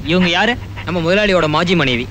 இவங்க யாரு நம்ம முதலாளியோட மாஜி மனைவி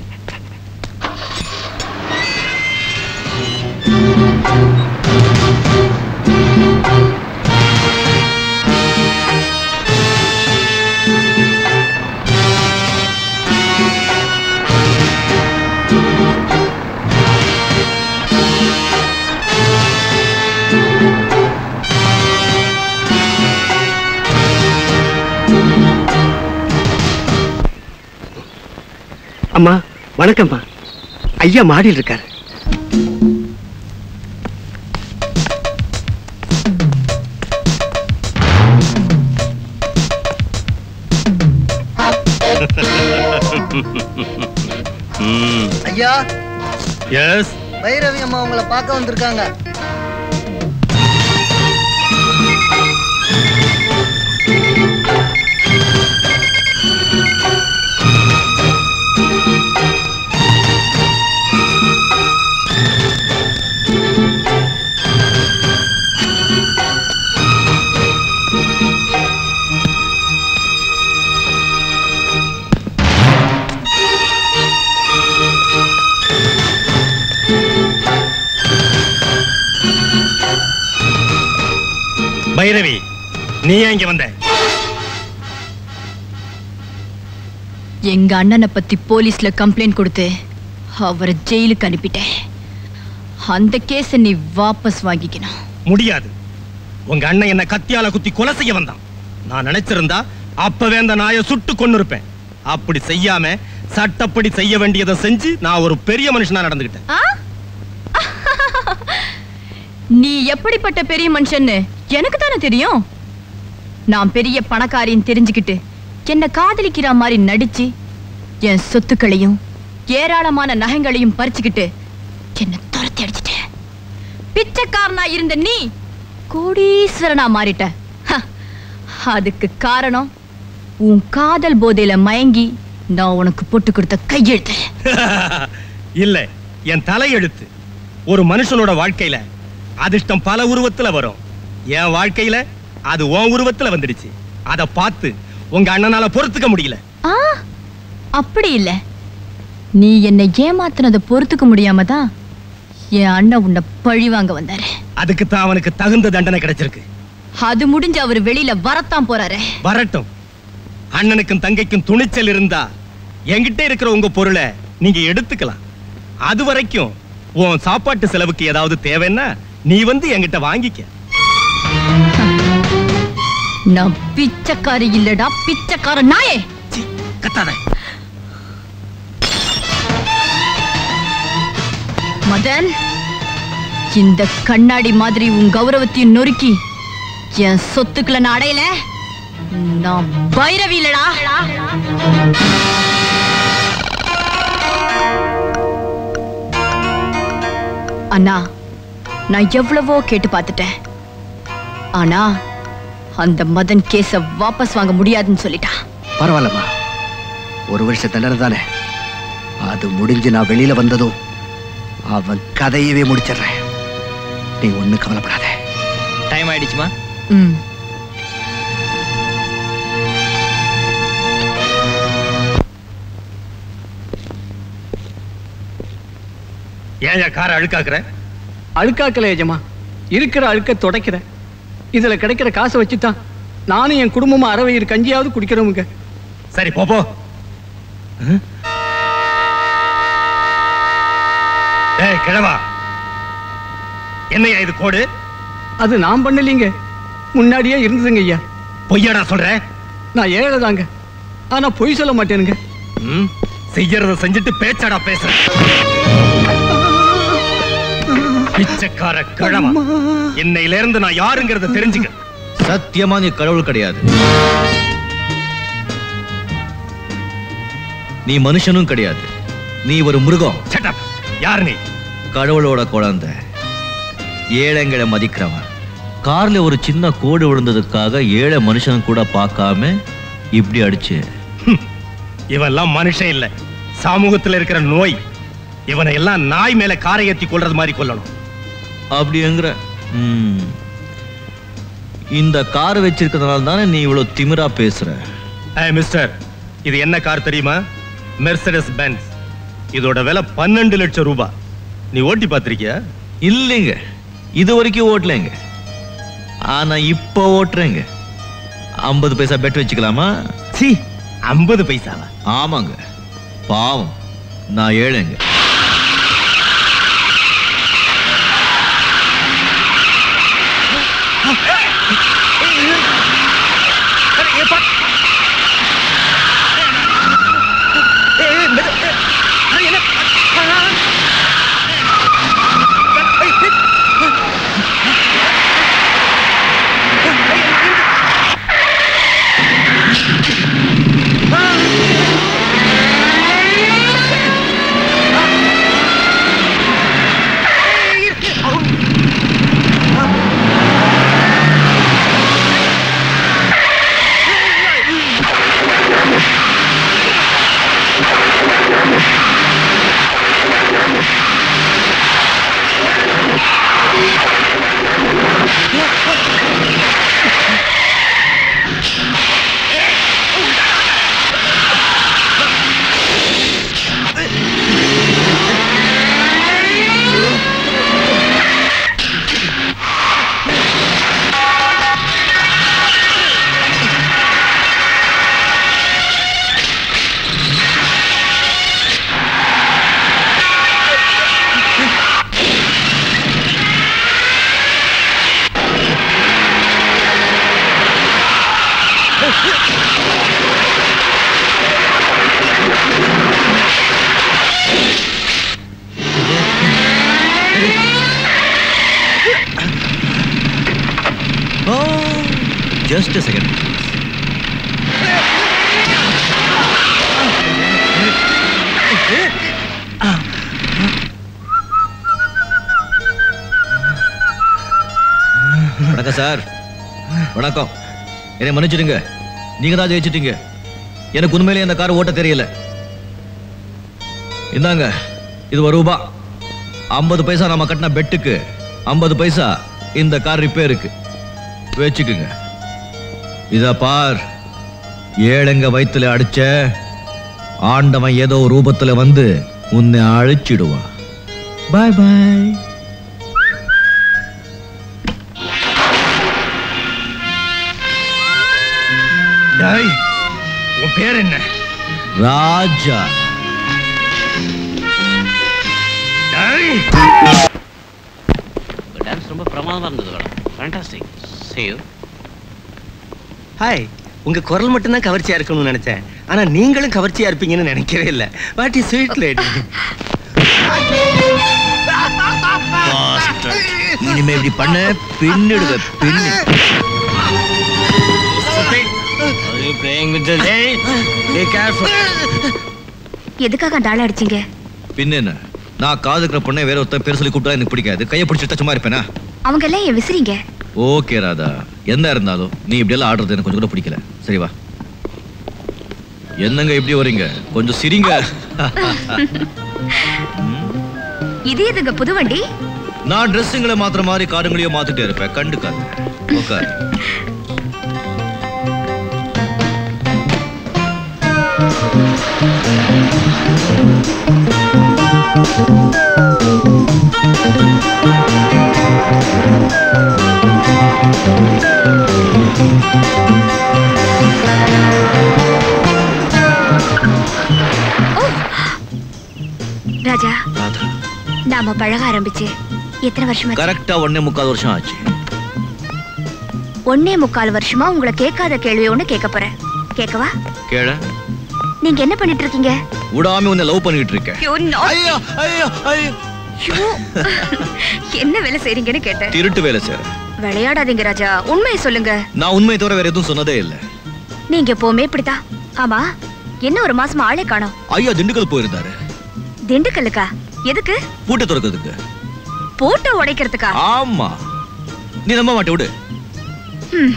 அம்மா வணக்கம்மா ஐயா மாடியில் இருக்காரு ஐயா எஸ் பைரவி அம்மா உங்களை பார்க்க வந்திருக்காங்க பைரவி நீ ஏன் இங்க வந்த எங்க அண்ணனை பத்தி போலீஸ்ல கம்ப்ளைண்ட் கொடுத்து அவரை ஜெயிலுக்கு அனுப்பிட்டேன் அந்த கேஸை நீ வாபஸ் வாங்கிக்கணும் முடியாது உங்க அண்ணன் என்ன கத்தியால குத்தி கொலை செய்ய வந்தான் நான் நினைச்சிருந்தா அப்பவே அந்த நாயை சுட்டு கொன்னு இருப்பேன் அப்படி செய்யாம சட்டப்படி செய்ய வேண்டியதை செஞ்சு நான் ஒரு பெரிய மனுஷனா நடந்துகிட்டேன் ஆ? நீ எப்படிப்பட்ட பெரிய மனுஷன்னு எனக்கு தானே தெரியும் நான் பெரிய பணக்காரின்னு தெரிஞ்சுக்கிட்டு என்ன காதலிக்கிற மாதிரி நடிச்சு என் சொத்துக்களையும் ஏராளமான நகைகளையும் பறிச்சுக்கிட்டு என்ன துரத்தி அடிச்சிட்டேன் பிச்சைக்காரனா இருந்த நீ கோடீஸ்வரனா மாறிட்ட ஹ, அதுக்கு காரணம் உன் காதல் போதையில மயங்கி நான் உனக்கு போட்டு கொடுத்த கையெழுத்து இல்ல என் தலையெழுத்து ஒரு மனுஷனோட வாழ்க்கையில அதிர்ஷ்டம் பல உருவத்துல வரும் என் வாழ்க்கையில அது உன் உருவத்துல வந்துடுச்சு அத பார்த்து உங்க அண்ணனால பொறுத்துக்க முடியல ஆ அப்படி இல்ல நீ என்னை ஏமாத்துனதை பொறுத்துக்க முடியாம தான் என் அண்ணன் உன்னை பழி வாங்க வந்தாரு அதுக்கு தான் அவனுக்கு தகுந்த தண்டனை கிடைச்சிருக்கு அது முடிஞ்சு அவர் வெளியில வரத்தான் போறாரு வரட்டும் அண்ணனுக்கும் தங்கைக்கும் துணிச்சல் இருந்தா என்கிட்ட இருக்கிற உங்க பொருளை நீங்க எடுத்துக்கலாம் அது வரைக்கும் உன் சாப்பாட்டு செலவுக்கு ஏதாவது தேவைன்னா நீ வந்து என்கிட்ட வாங்கிக்க நான் பிச்சைக்காரி இல்லடா பிச்சைக்கார நாயே கத்தாத மதன் இந்த கண்ணாடி மாதிரி உன் கௌரவத்தையும் நொறுக்கி என் சொத்துக்களை நான் அடையல நான் பைரவி இல்லடா அண்ணா நான் எவ்வளவோ கேட்டு பார்த்துட்டேன் ஆனா அந்த மதன் கேஸ வாபஸ் வாங்க முடியாதுன்னு சொல்லிட்டான் பரவாயில்லம்மா ஒரு வருஷம் தண்டனை தானே அது முடிஞ்சு நான் வெளியில வந்ததும் அவன் கதையவே முடிச்சிடுறேன் நீ ஒண்ணும் கவலைப்படாத டைம் ஆயிடுச்சுமா ம் ஏன் காரை அழுக்காக்குற அழுக்காக்கல ஏஜமா இருக்கிற அழுக்க துடைக்கிற இதுல கிடைக்கிற காசை வச்சுதான் நானும் என் குடும்பமும் அறவயிறு கஞ்சியாவது குடிக்கிறோமுங்க சரி போ போ ஏய் கிழவா என்னையா இது கோடு அது நான் பண்ணலீங்க முன்னாடியே இருந்ததுங்க ஐயா பொய்யாடா சொல்ற நான் ஏழை தாங்க ஆனா பொய் சொல்ல மாட்டேனுங்க ம், செய்யறத செஞ்சுட்டு பேச்சாடா பேசுற பிச்சைக்கார கிழவா இன்னையில இருந்து நான் யாருங்கிறத தெரிஞ்சுக்க சத்தியமா நீ கடவுள் கிடையாது நீ மனுஷனும் கிடையாது நீ ஒரு மிருகம் Shut up. யார் நீ கடவுளோட குழந்தை ஏழைங்களை மதிக்கிறவன் கார்ல ஒரு சின்ன கோடு விழுந்ததுக்காக ஏழை மனுஷன் கூட பார்க்காம இப்படி அடிச்சு இவெல்லாம் மனுஷன் இல்ல சமூகத்துல இருக்கிற நோய் இவனை எல்லாம் நாய் மேல காரை ஏத்தி கொள்றது மாதிரி கொல்லணும் அப்படிங்கிற ம். இந்த கார் வச்சிருக்கிறதுனால தானே நீ இவ்வளவு திமிரா பேசுற ஏய் மிஸ்டர் இது என்ன கார் தெரியுமா மெர்சடஸ் பென்ஸ் இதோட விலை பன்னெண்டு லட்சம் ரூபாய் நீ ஓட்டி பார்த்திருக்கியா இல்லைங்க இது வரைக்கும் ஓட்டலைங்க ஆனா இப்போ ஓட்டுறேங்க ஐம்பது பைசா பெட் வச்சுக்கலாமா சி ஐம்பது பைசாவா ஆமாங்க பாவம் நான் ஏழைங்க ஓ ஜஸ்ட் செகண்ட் வணக்கம் சார் வணக்கம் என்னை மன்னிச்சிடுங்க நீங்க தான் ஜெயிச்சிட்டீங்க எனக்கு உண்மையிலேயே அந்த கார் ஓட்ட தெரியல இந்தாங்க இது ஒரு ரூபா ஐம்பது பைசா நம்ம கட்டின பெட்டுக்கு ஐம்பது பைசா இந்த கார் ரிப்பேருக்கு வச்சுக்குங்க இத பார் ஏழைங்க வயித்துல அடிச்ச ஆண்டவன் ஏதோ ஒரு ரூபத்துல வந்து உன்னை அழிச்சிடுவான் பாய் பாய் டேய் உன் பேர் என்ன ராஜா டேய் டான்ஸ் ரொம்ப பிரமாதமா இருந்தது மேடம் ஃபேண்டாஸ்டிக் சேவ் ஹாய் உங்க குரல் மட்டும்தான் கவர்ச்சியா இருக்கணும்னு நினைச்சேன் ஆனா நீங்களும் கவர்ச்சியா இருப்பீங்கன்னு நினைக்கவே இல்ல வாட் இஸ் ஸ்வீட் லேடி இனிமே இப்படி பண்ண பின்னிடுவ பின்னி எதுக்காக அந்த ஆளை அடிச்சீங்க பின்ன என்ன நான் காதுக்கிற பொண்ணை வேற ஒருத்தன் பேர் சொல்லி கூப்பிட்டா எனக்கு பிடிக்காது கையை பிடிச்சிட்டு சும்மா இருப்பேனா அவங்க எல்லாம் ஏன் விசிறீங்க ஓகே ராதா என்ன இருந்தாலும் நீ இப்படி எல்லாம் ஆடுறது எனக்கு கொஞ்சம் கூட பிடிக்கல சரி வா என்னங்க இப்படி வரீங்க கொஞ்சம் சிரிங்க இது எதுங்க புது வண்டி நான் ட்ரெஸ்ஸுங்களை மாத்துற மாதிரி காருங்களையும் மாத்திட்டே இருப்பேன் கண்டுக்காது உட்கார் ராஜா ராதா நாம பழக ஆரம்பிச்சு எத்தனை வருஷமா கரெக்டா ஒன்னே முக்கால் வருஷம் ஆச்சு ஒன்னே முக்கால் வருஷமா உங்களை கேட்காத கேள்வி ஒண்ணு கேட்க போறேன் கேட்கவா கேள நீங்க என்ன பண்ணிட்டு இருக்கீங்க விடாம உன்னை லவ் பண்ணிட்டு இருக்கேன் You naughty. ஐயோ ஐயோ ஐயோ ஐயோ. என்ன வேலை செய்றீங்கன்னு கேட்டேன் திருட்டு வேலை சேர விளையாடாதீங்க ராஜா உண்மையை சொல்லுங்க நான் உண்மையை தவிர வேற எதுவும் சொன்னதே இல்லை நீங்க எப்பவுமே இப்படித்தான் ஆமா என்ன ஒரு மாசமா ஆளே காணோம் ஐயா திண்டுக்கல் போயிருந்தாரு திண்டுக்கல்லுக்கா எதுக்கு பூட்டை திறக்கிறதுக்கு போட்டோ உடைக்கிறதுக்கா ஆமா நீ நம்ப மாட்டே விடு ம்.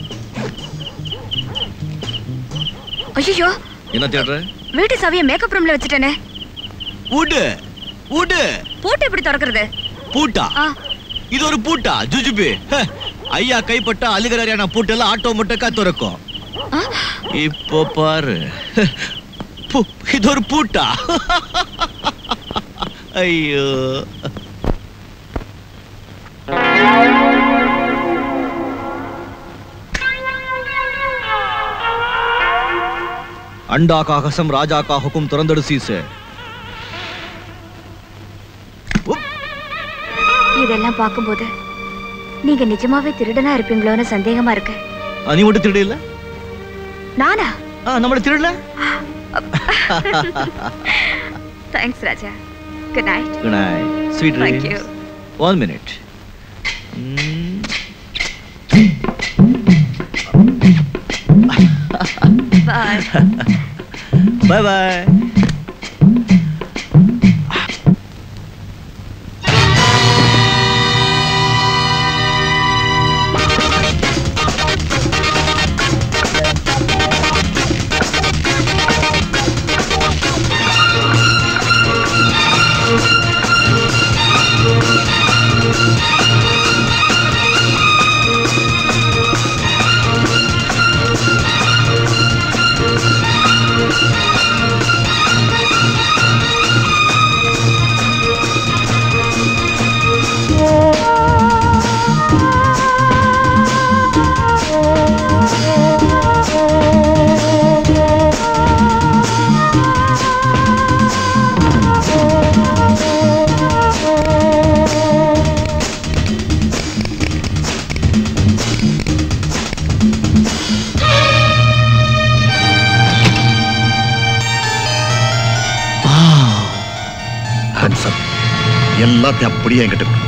ஐயோ என்ன தேடுற வீட்டு சாவிய மேக்கப் ரூம்ல வச்சுட்டேனே விடு விடு போட்டு எப்படி திறக்கிறது பூட்டா ஆ இது ஒரு பூட்டா ஜுஜுபி ஹ, ஐயா கைப்பட்டா அழுகிறாரியான பூட்டெல்லாம் ஆட்டோ முட்டக்கா திறக்கும் இப்போ பாரு பு, இது ஒரு பூட்டா ஐயோ अंडा का कसम राजा का हुक्म तुरंदड़सी से இதெல்லாம் பார்க்கும்போது நீங்க நிஜமாவே திருடனா இருப்பீங்களோன்னு சந்தேகமா இருக்கு நீ மட்டும் திருடு இல்ல நானா நம்மள திருடல thanks Raja good night Good night. Sweet Thank dreams. you. One minute. Bye Bye bye. Handsome எல்லாத்தையும் அப்படியே என்கிட்ட கொடு.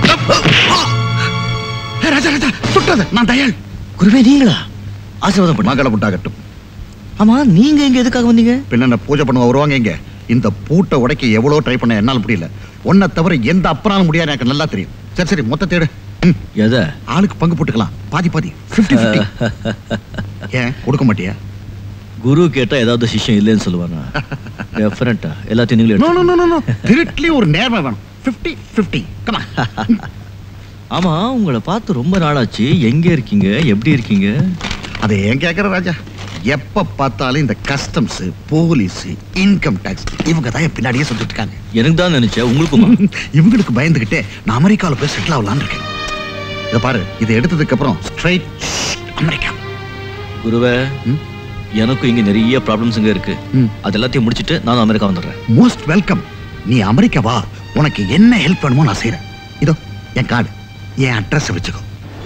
ஏ, ராஜா ராஜா சுட்டது நான் தயாள் குருவே நீங்களா ஆசீர்வாதம் பண்ணு மகள புட்டாகட்டும் ஆமா நீங்க இங்க எதுக்காக வந்தீங்க பின்ன பூஜை பண்ண வருவாங்க இங்க இந்த பூட்டை உடைக்க எவ்வளவு ட்ரை பண்ண என்னால முடியல உன்னை தவிர எந்த அப்பனாலும் முடியாது எனக்கு நல்லா தெரியும் சரி சரி மொத்தத்தை எடு ம். எத ஆளுக்கு பங்கு போட்டுக்கலாம் பாதி பாதி 50 50 ஏன் கொடுக்க மாட்டியா குரு கேட்டா ஏதாவது சிஷ்யம் இல்லைன்னு சொல்லுவானா டெஃபரெண்டா எல்லாத்தையும் நீங்களே நோ எடுத்து- நோ நோ நோ திருட்லயும் ஒரு நேர்மை வேணும் 50 50 கமா ஆமா உங்களை பார்த்து ரொம்ப நாளாச்சு எங்க இருக்கீங்க எப்படி இருக்கீங்க அதை ஏன் கேக்குற ராஜா எப்ப பார்த்தாலும் இந்த கஸ்டம்ஸ் போலீஸ் இன்கம் டாக்ஸ் இவங்க தான் என் பின்னாடியே சொல்லிட்டு இருக்காங்க எனக்கு தான் நினைச்சேன் உங்களுக்குமா இவங்களுக்கு பயந்துகிட்டே நான் அமெரிக்காவில் போய் செட்டில் ஆகலான்னு இருக்கேன் இதை பாரு இதை எடுத்ததுக்கு அப்புறம் ஸ்ட்ரைட் அமெரிக்கா குருவே ம்? எனக்கும் இங்க நிறைய ப்ராப்ளம்ஸ் இங்க இருக்கு ம். அது எல்லாத்தையும் முடிச்சிட்டு நானும் அமெரிக்கா வந்துடுறேன் மோஸ்ட் வெல்கம் நீ அமெரிக்கா வா உனக்கு என்ன ஹெல்ப் வேணுமோ நான் செய்றேன் இதோ என் கார்டு என் அட்ரஸ் வச்சுக்கோ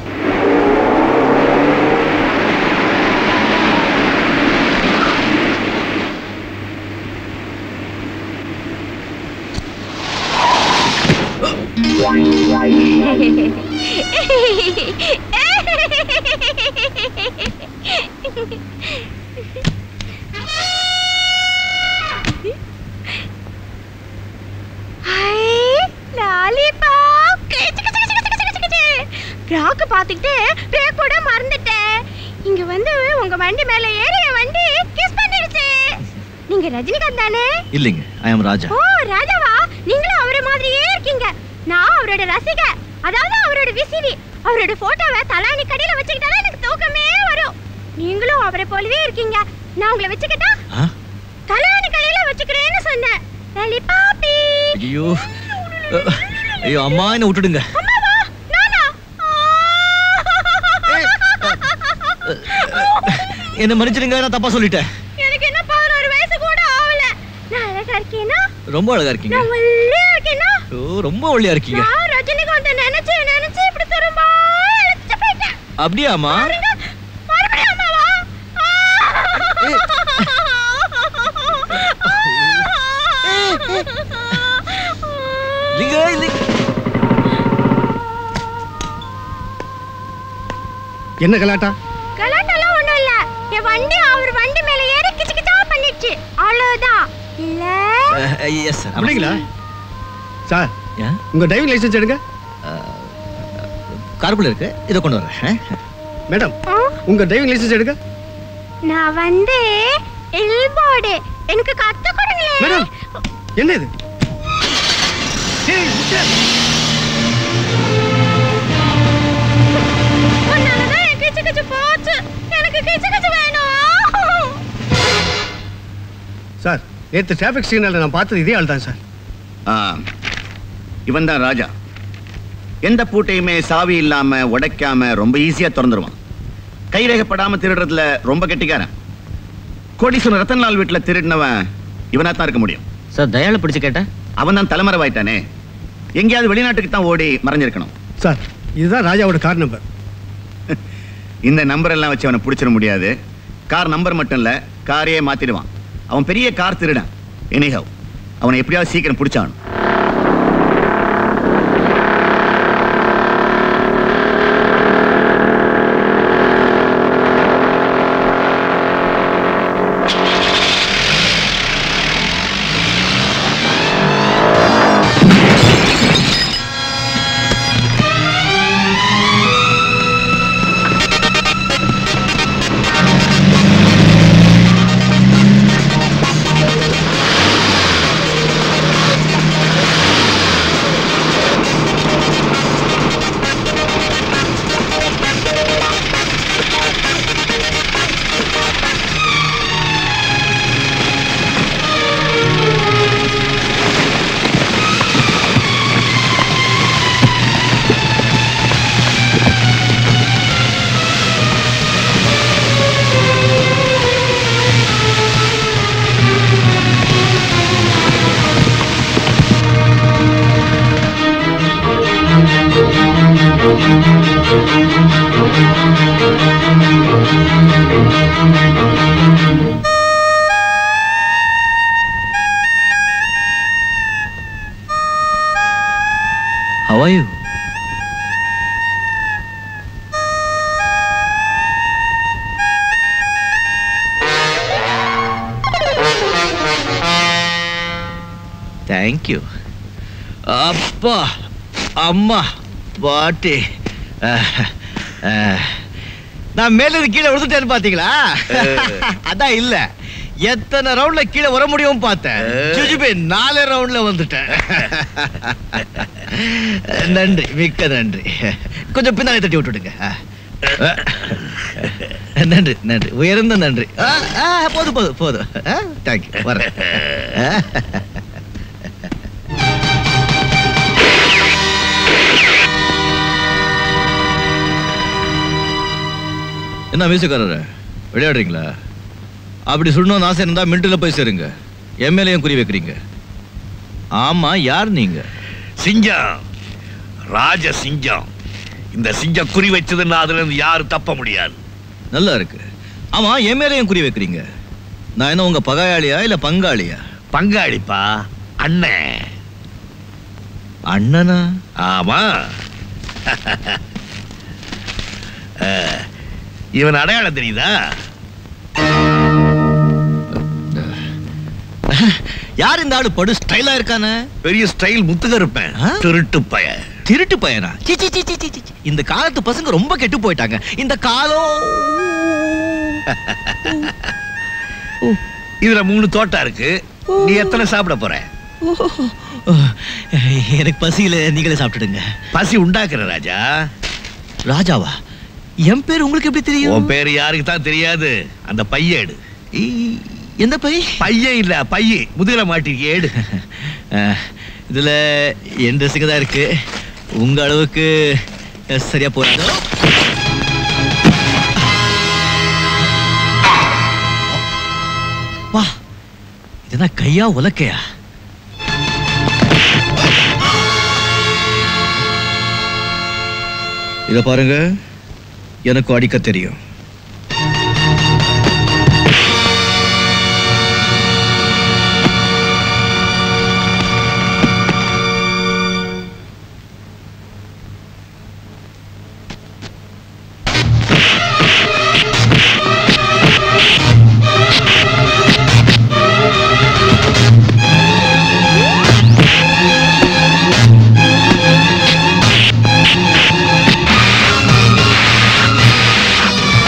ராக்கு பாத்துக்கிட்டு பிரேக் போட மறந்துட்டேன் இங்க வந்து உங்க வண்டி மேல ஏறி என் வண்டி கிஸ் பண்ணிடுச்சு நீங்க ரஜினிகாந்த் தானே இல்லைங்க ஐ அம் ராஜா ஓ ராஜாவா நீங்களும் அவரை மாதிரியே இருக்கீங்க நான் அவரோட ரசிக அதாவது அவரோட விசிறி அவரோட போட்டோவை தலாணி கடையில வச்சுக்கிட்டாலே எனக்கு தூக்கமே வரும் நீங்களும் அவரை போலவே இருக்கீங்க நான் உங்களை வச்சுக்கிட்டா ஆ? தலாணி கடையில வச்சுக்கிறேன்னு சொன்னேன் லலிபாப்பி ஐயோ அஹ், ஐயோ அம்மா என்ன விட்டுடுங்க அம்மாவா நானா என்ன மன்னிச்சிடுங்க நான் தப்பா சொல்லிட்டேன் எனக்கு என்ன பதினோரு வயசு கூட ஆகல நான் அழகா இருக்கேனா ரொம்ப அழகா இருக்கீங்க நான் ஒல்லியா இருக்கேனா ஓ ரொம்ப ஒல்லியா இருக்கீங்க நான் ரஜினிகாந்த நினைச்சு நினைச்சு இப்படி திரும்ப இழுத்து போயிட்டேன் அப்படியாம்மா பாருங்க, மறுபடியும் அம்மாவா லிங்க லிங்க என்ன கலாட்டா கலாட்டெல்லாம் ஒண்ணும் இல்ல என் வண்டி அவர் வண்டி மேல ஏறி கிச்சு கிச்சா பண்ணிடுச்சு அவ்வளவுதான் இல்ல எஸ் சார் அப்படிங்களா சார் ஏன் உங்க டிரைவிங் லைசென்ஸ் எடுங்க காருக்குள்ள இருக்கு இதை கொண்டு வரேன் மேடம் உங்க டிரைவிங் லைசென்ஸ் எடுங்க நான் வந்து எல்போர்டு எனக்கு கத்து கொடுங்களேன் மேடம் என்ன இது ஏய், மிஸ்டர். உன்னாலதான் என் கிச்சு கிச்சு போச்சு எனக்கு கிச்சு கிச்சு வேணும் நேற்று டிராஃபிக் சிக்னலில் நான் பார்த்தது இதே ஆள் தான் சார் இவன் தான் ராஜா எந்த பூட்டையுமே சாவி இல்லாம உடைக்காம ரொம்ப ஈஸியா திறந்துருவான் கைரேகப்படாம திருடுறதுல ரொம்ப கெட்டிக்காரன் கோடீஸ்வரன் ரத்தன்லால் வீட்டுல திருடினவன் இவனா தான் இருக்க முடியும் சார் தயாளை பிடிச்சு கேட்டேன் அவன் தான் தலைமறைவாயிட்டானே எங்கேயாவது வெளிநாட்டுக்கு தான் ஓடி மறைஞ்சிருக்கணும் சார் இதுதான் ராஜாவோட கார் நம்பர் இந்த நம்பர் எல்லாம் வச்சு அவனை பிடிச்சிட முடியாது கார் நம்பர் மட்டும் இல்ல காரையே மாத்திடுவான் அவன் பெரிய கார் திருடன் எனிஹவ் அவனை எப்படியாவது சீக்கிரம் பிடிச்சாகணும் How are you? Thank you அப்பா அம்மா பாட்டி அஹ், அஹ். நான் மேல இருந்து கீழே விழுந்துட்டேன்னு பாத்தீங்களா அதான் இல்ல எத்தனை ரவுண்ட்ல கீழே வர முடியும் பார்த்தேன் ஜுஜுபே நாலு ரவுண்ட்ல வந்துட்டேன் நன்றி மிக்க நன்றி கொஞ்சம் பின்னாடி தட்டி விட்டுடுங்க நன்றி நன்றி உயர்ந்த நன்றி ஆ, ஆ, போதும் போதும் போதும் தேங்க்யூ வரேன் என்ன மியூசிக்காரர் விளையாடுறீங்களா அப்படி சொல்லணும்னு ஆசை இருந்தா மின்ட்டில் போய் சேருங்க எம்எல்ஏயும் குறி வைக்கிறீங்க ஆமா யார் நீங்க சிங்கம் ராஜ சிங்கம் இந்த சிங்கம் குறி வச்சதுன்னா அதுல இருந்து யாரும் தப்ப முடியாது நல்லா இருக்கு ஆமா எம்எல்ஏயும் குறி வைக்கிறீங்க நான் என்ன உங்க பகையாளியா இல்ல பங்காளியா பங்காளிப்பா அண்ணன் அண்ணனா ஆமா அஹ், இவன் அடையாளம் தெரியுதா யார் இந்த ஆளு படு ஸ்டைலா இருக்கானே பெரிய ஸ்டைல் முத்துக இருப்பேன் திருட்டு பய திருட்டு பையனா சீ, சீ, சீ, சீ, சீ, சீ. இந்த காலத்து பசங்க ரொம்ப கெட்டு போயிட்டாங்க இந்த காலம் இதுல மூணு தோட்டம் இருக்கு நீ எத்தனை சாப்பிட போற எனக்கு பசியில நீங்களே சாப்பிட்டுடுங்க பசி உண்டாக்குற ராஜா ராஜாவா என் பேர் உங்களுக்கு எப்படி தெரியும் உன் பேரு யாருக்கு தான் தெரியாது அந்த பைய எடு எந்த பை பையன் இல்ல பைய முதுகுல மாட்டிருக்கே எடு அஹ், இதுல என் ட்ரெஸ்ஸுக்கு தான் இருக்கு உங்க அளவுக்கு அஹ், சரியா போறாங்க வா இதுனா கையா உலக்கையா இத பாருங்க எனக்கு அடிக்க தெரியும் ஆ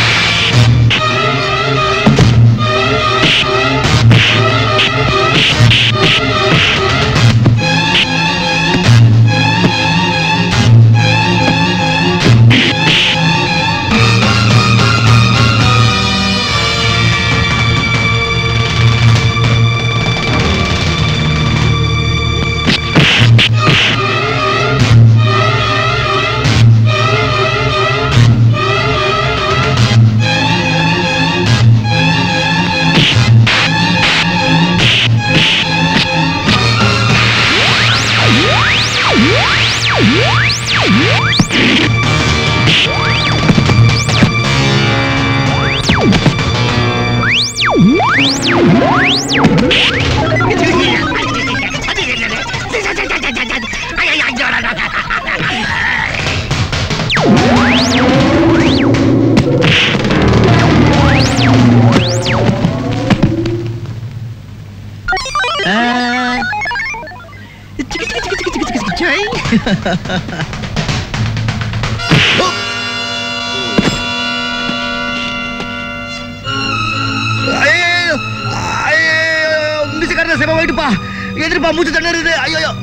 ஐயோ ஐயோ மிஸ்காரன சேவை போயிட்டுப்பா எதிர்ப்பா மூச்சு தண்ணருது ஐயோ ஐயோ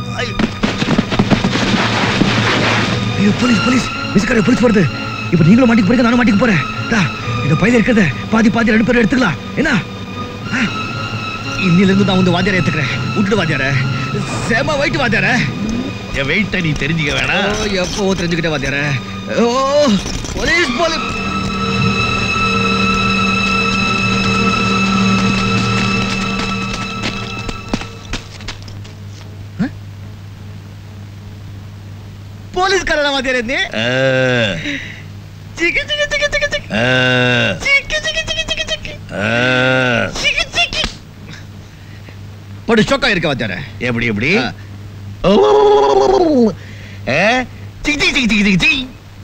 ஐயோ போலீஸ் போலீஸ் மிஸ்கார போலீஸ் வருது இப்போ நீங்களும் மாட்டிக்கு போறீங்க நானும் மாட்டிக்கு போறேன் டா, இந்த பையில இருக்கிறத பாதி பாதி ரெண்டு பேரும் எடுத்துக்கலாம் என்ன ஆ? இன்னில இருந்து நான் வந்து வாத்தியாரை ஏத்துக்கிறேன் விட்டுட்டு வாத்தியார சேமா போயிட்டு வாத்தியார என் வெயிட்ட நீ தெரிஞ்சுக்க வேணாம் ஓ, எப்போ தெரிஞ்சுக்கிட்டே வாத்தியார ஓ போலீஸ் போலீஸ் போலீஸ்காரனா வாத்தியார நீ ஆ, சிக்கு சிக்கு சிக்கு சிக்கு சிக்கு ஆ, சிக்கு சிக்கு சிக்கு சிக்கு சிக்கு ஆ. சிக்கு சிக்கு படு ஷோக்கா இருக்க வாத்தியார எப்படி எப்படி ஆ. ஓ ஏ சிக் சிக் சிக் சிக் சிக் சிக்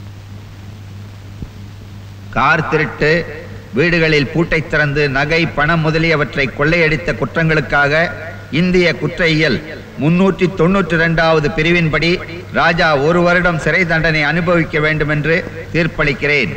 கார் திருட்டு வீடுகளில் பூட்டை திறந்து நகை பணம் முதலியவற்றை கொள்ளையடித்த குற்றங்களுக்காக இந்திய குற்றவியல் முன்னூற்றி தொண்ணூற்றி இரண்டாவது பிரிவின்படி ராஜா ஒரு வருடம் சிறை தண்டனை அனுபவிக்க வேண்டும் என்று தீர்ப்பளிக்கிறேன்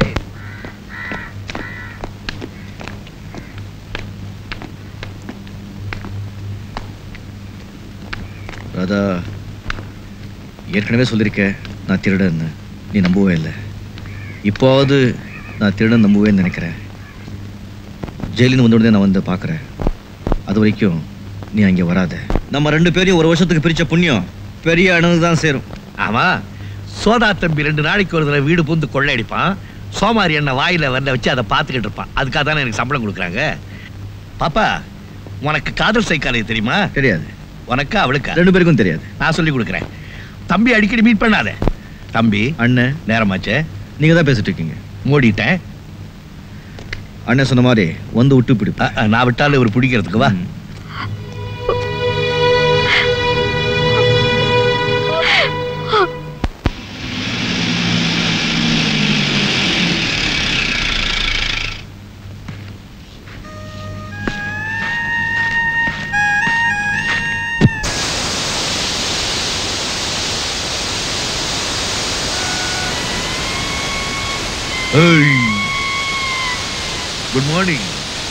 ராதா ஏற்கனவே சொல்லியிருக்கேன் நான் திருடன்னு நீ நம்பவே இல்லை இப்போவாவது நான் திருடன் நம்புவேன்னு நினைக்கிறேன் ஜெயிலின்னு வந்த உடனே நான் வந்து பார்க்குறேன் அது வரைக்கும் நீ அங்கே வராத நம்ம ரெண்டு பேரையும் ஒரு வருஷத்துக்கு பிரிச்ச புண்ணியம் பெரிய அணுகு தான் சேரும் ஆமா சோதா தம்பி ரெண்டு நாளைக்கு ஒரு தடவை வீடு புந்து கொள்ளையடிப்பான் சோமாரி என்ன வாயில வரல வச்சு அதை பார்த்துக்கிட்டு இருப்பான் அதுக்காக தானே எனக்கு சம்பளம் கொடுக்குறாங்க பாப்பா உனக்கு காதல் சைக்காலஜி தெரியுமா தெரியாது உனக்கா அவளுக்கா ரெண்டு பேருக்கும் தெரியாது நான் சொல்லி கொடுக்குறேன் தம்பி அடிக்கடி மீட் பண்ணாத தம்பி அண்ணன் நேரமாச்சே நீங்கள் தான் பேசிட்டு இருக்கீங்க மூடிட்டேன் அண்ணன் சொன்ன மாதிரி வந்து விட்டு பிடி அ, அ, நான் விட்டாலும் இவர் பிடிக்கிறதுக்கு வா குட் மார்னிங்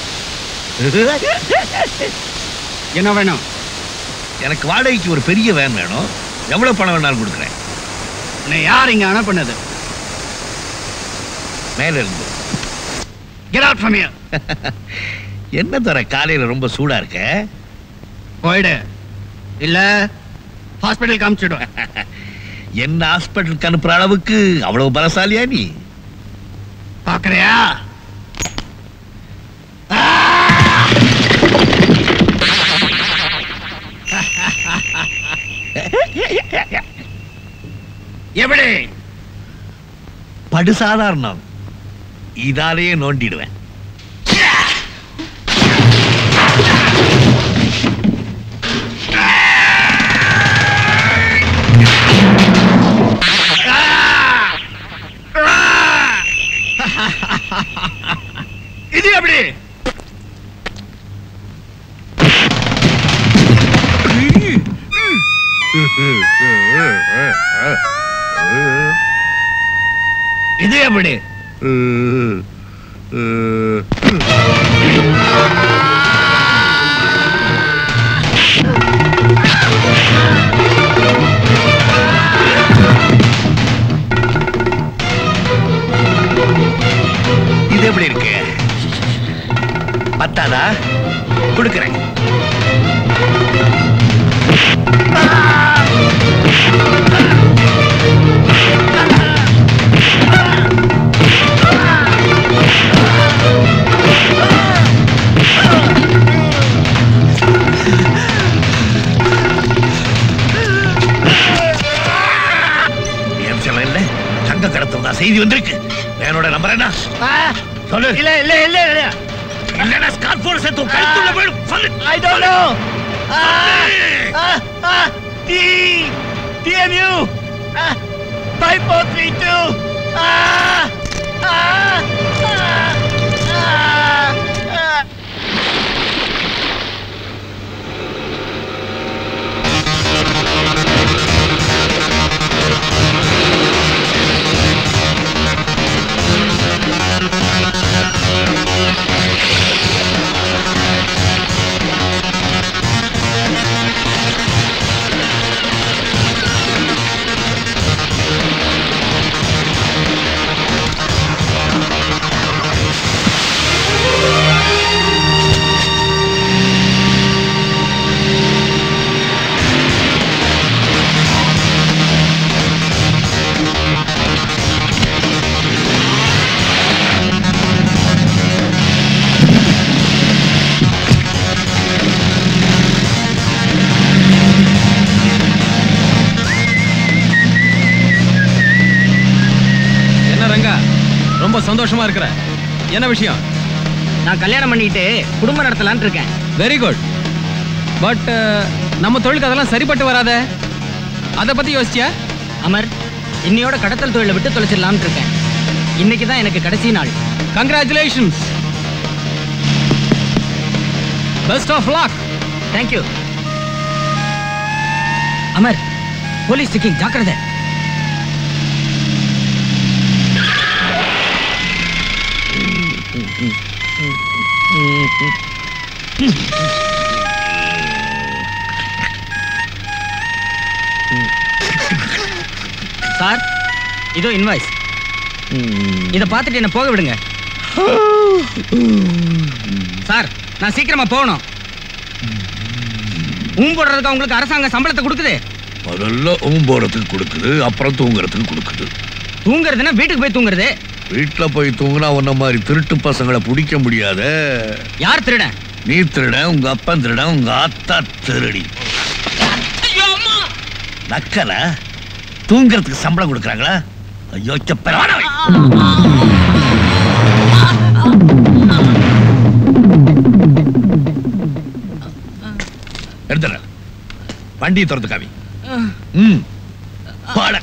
என்ன வேணும் எனக்கு வாடகைக்கு ஒரு பெரிய வேன் வேணும் எவ்வளவு பணம் வேணாலும் கொடுக்குறேன் உன்னை யார் இங்க அனுப்புனது மேல இருந்து கெட் அவுட் ஃப்ரம் ஹியர் என்ன தர காலையில ரொம்ப சூடா இருக்க போயிடு இல்ல ஹாஸ்பிடல் காமிச்சிடும் என்ன ஹாஸ்பிட்டலுக்கு அனுப்புற அளவுக்கு அவ்வளவு பலசாலியா நீ பாக்குறியா எப்படி படுசாதாரணம் இதாலேயே நோண்டிடுவேன் இது எப்படி இது எப்படி இது எப்படி இருக்கு பத்தாதா கொடுக்குறேன் என் சிலை தங்க கடத்துறதா செய்தி வந்திருக்கு வேனோட நம்பர் என்ன சொல்லு இல்ல இல்ல இல்ல இல்ல இல்லனா ஸ்கார்போர்ட் சேர்த்து உன் கழுத்துள்ள போயிடும் சொல்லு I don't know T TMU 5432 என்ன ரங்கா ரொம்ப சந்தோஷமா இருக்கிற என்ன விஷயம் நான் கல்யாணம் பண்ணிட்டு குடும்பம் நடத்தலாம்னு இருக்கேன் வெரி குட் பட் நம்ம தொழிலுக்கு அதெல்லாம் சரிப்பட்டு வராதே அதை பத்தி யோசிச்சியா அமர் இன்னையோட கடத்தல் தொழிலை விட்டு தொலைச்சிடலாம்னு இருக்கேன் இன்னைக்கு தான் எனக்கு கடைசி நாள் congratulations best of luck thank you Amar police checking ஜாக்கிரதை சார் இதோ இன்வாய்ஸ் இதை பார்த்துட்டு என்ன போக விடுங்க சார் நான் சீக்கிரமா போகணும் ஊம் போடுறதுக்கு உங்களுக்கு அரசாங்கம் சம்பளத்தை கொடுக்குது முதல்ல ஊம்போறதுக்கு கொடுக்குது அப்புறம் தூங்குறதுக்கு கொடுக்குது தூங்குறதுன்னா வீட்டுக்கு போய் தூங்குறது வீட்டுல போய் தூங்குனா உன்ன மாதிரி திருட்டு பசங்களை பிடிக்க முடியாத யார் திருடன் நீ திருடன் உங்க அப்பன் திருடன் உங்க ஆத்தா திருடி நக்கல தூங்குறதுக்கு சம்பளம் கொடுக்குறாங்களா ஐயோ செப்பரானவை எடுத்துற வண்டியை திறந்து காவி ம் பாட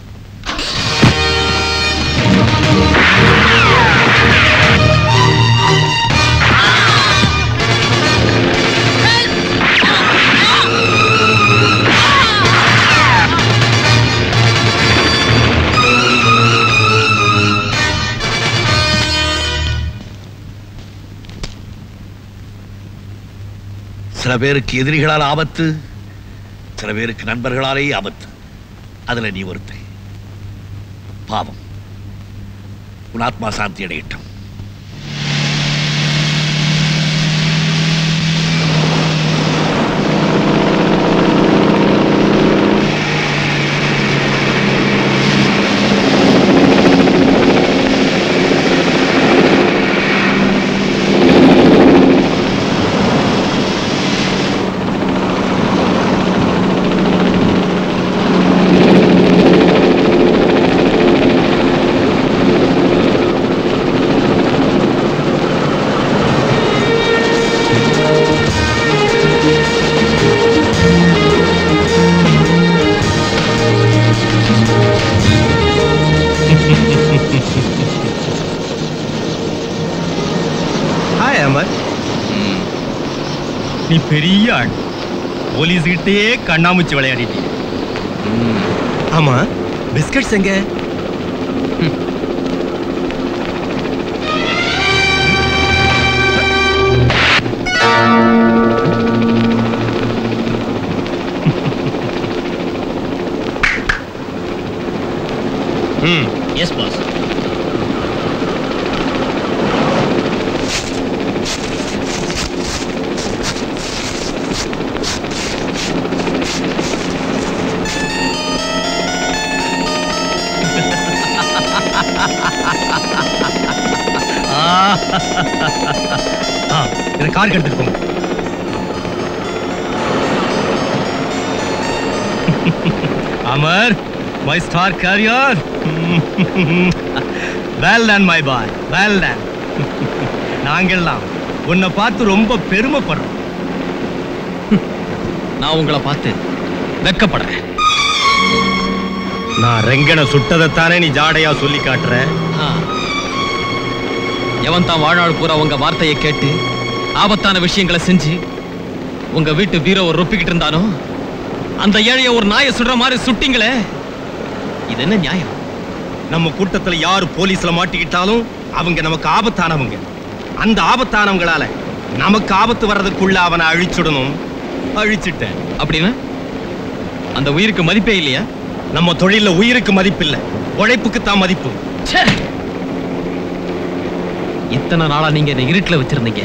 சில பேருக்கு எதிரிகளால் ஆபத்து சில பேருக்கு நண்பர்களாலேயே ஆபத்து அதுல நீ ஒருத்தன் பாவம் உன் ஆத்மா சாந்தி அடையட்டும் ஹாய் அமர் நீ பெரிய ஆள் போலீஸ் கிட்டே கண்ணாமூச்சி விளையாடிட்டீங்க ஆமா பிஸ்கட்ஸ் எங்க ம் எஸ் பாஸ் ஆ இதை காருக்கு எடுத்துட்டு போங்க Amar my star career well done my boy well done நாங்கெல்லாம் உன்னை பார்த்து ரொம்ப பெருமைப்படுறோம் நான் உங்களை பார்த்து வெக்கப்படுறேன் நான் ரெங்கனை சுட்டதைத்தானே நீ ஜாடையா சொல்லி காட்டுற எவன் தான் வாழ்நாள் பூரா உங்க வார்த்தையை கேட்டு ஆபத்தான விஷயங்களை செஞ்சு உங்க வீட்டு பீரோவை ரொப்பிக்கிட்டு இருந்தானோ அந்த ஏழைய ஒரு நாயை சுடுற மாதிரி சுட்டிங்களே இது என்ன நியாயம் நம்ம கூட்டத்துல யாரு போலீஸ்ல மாட்டிக்கிட்டாலும் அவங்க நமக்கு ஆபத்தானவங்க அந்த ஆபத்தானவங்களால நமக்கு ஆபத்து வர்றதுக்குள்ள அவனை அழிச்சுடணும் அழிச்சிட்டேன் அப்படின்னா அந்த உயிருக்கு மதிப்பே இல்லையா நம்ம தொழில உயிருக்கு மதிப்பில்ல உழைப்புக்கு தான் மதிப்பு இத்தனை நாளா நீங்க என்னை இருட்டுல வச்சிருந்தீங்க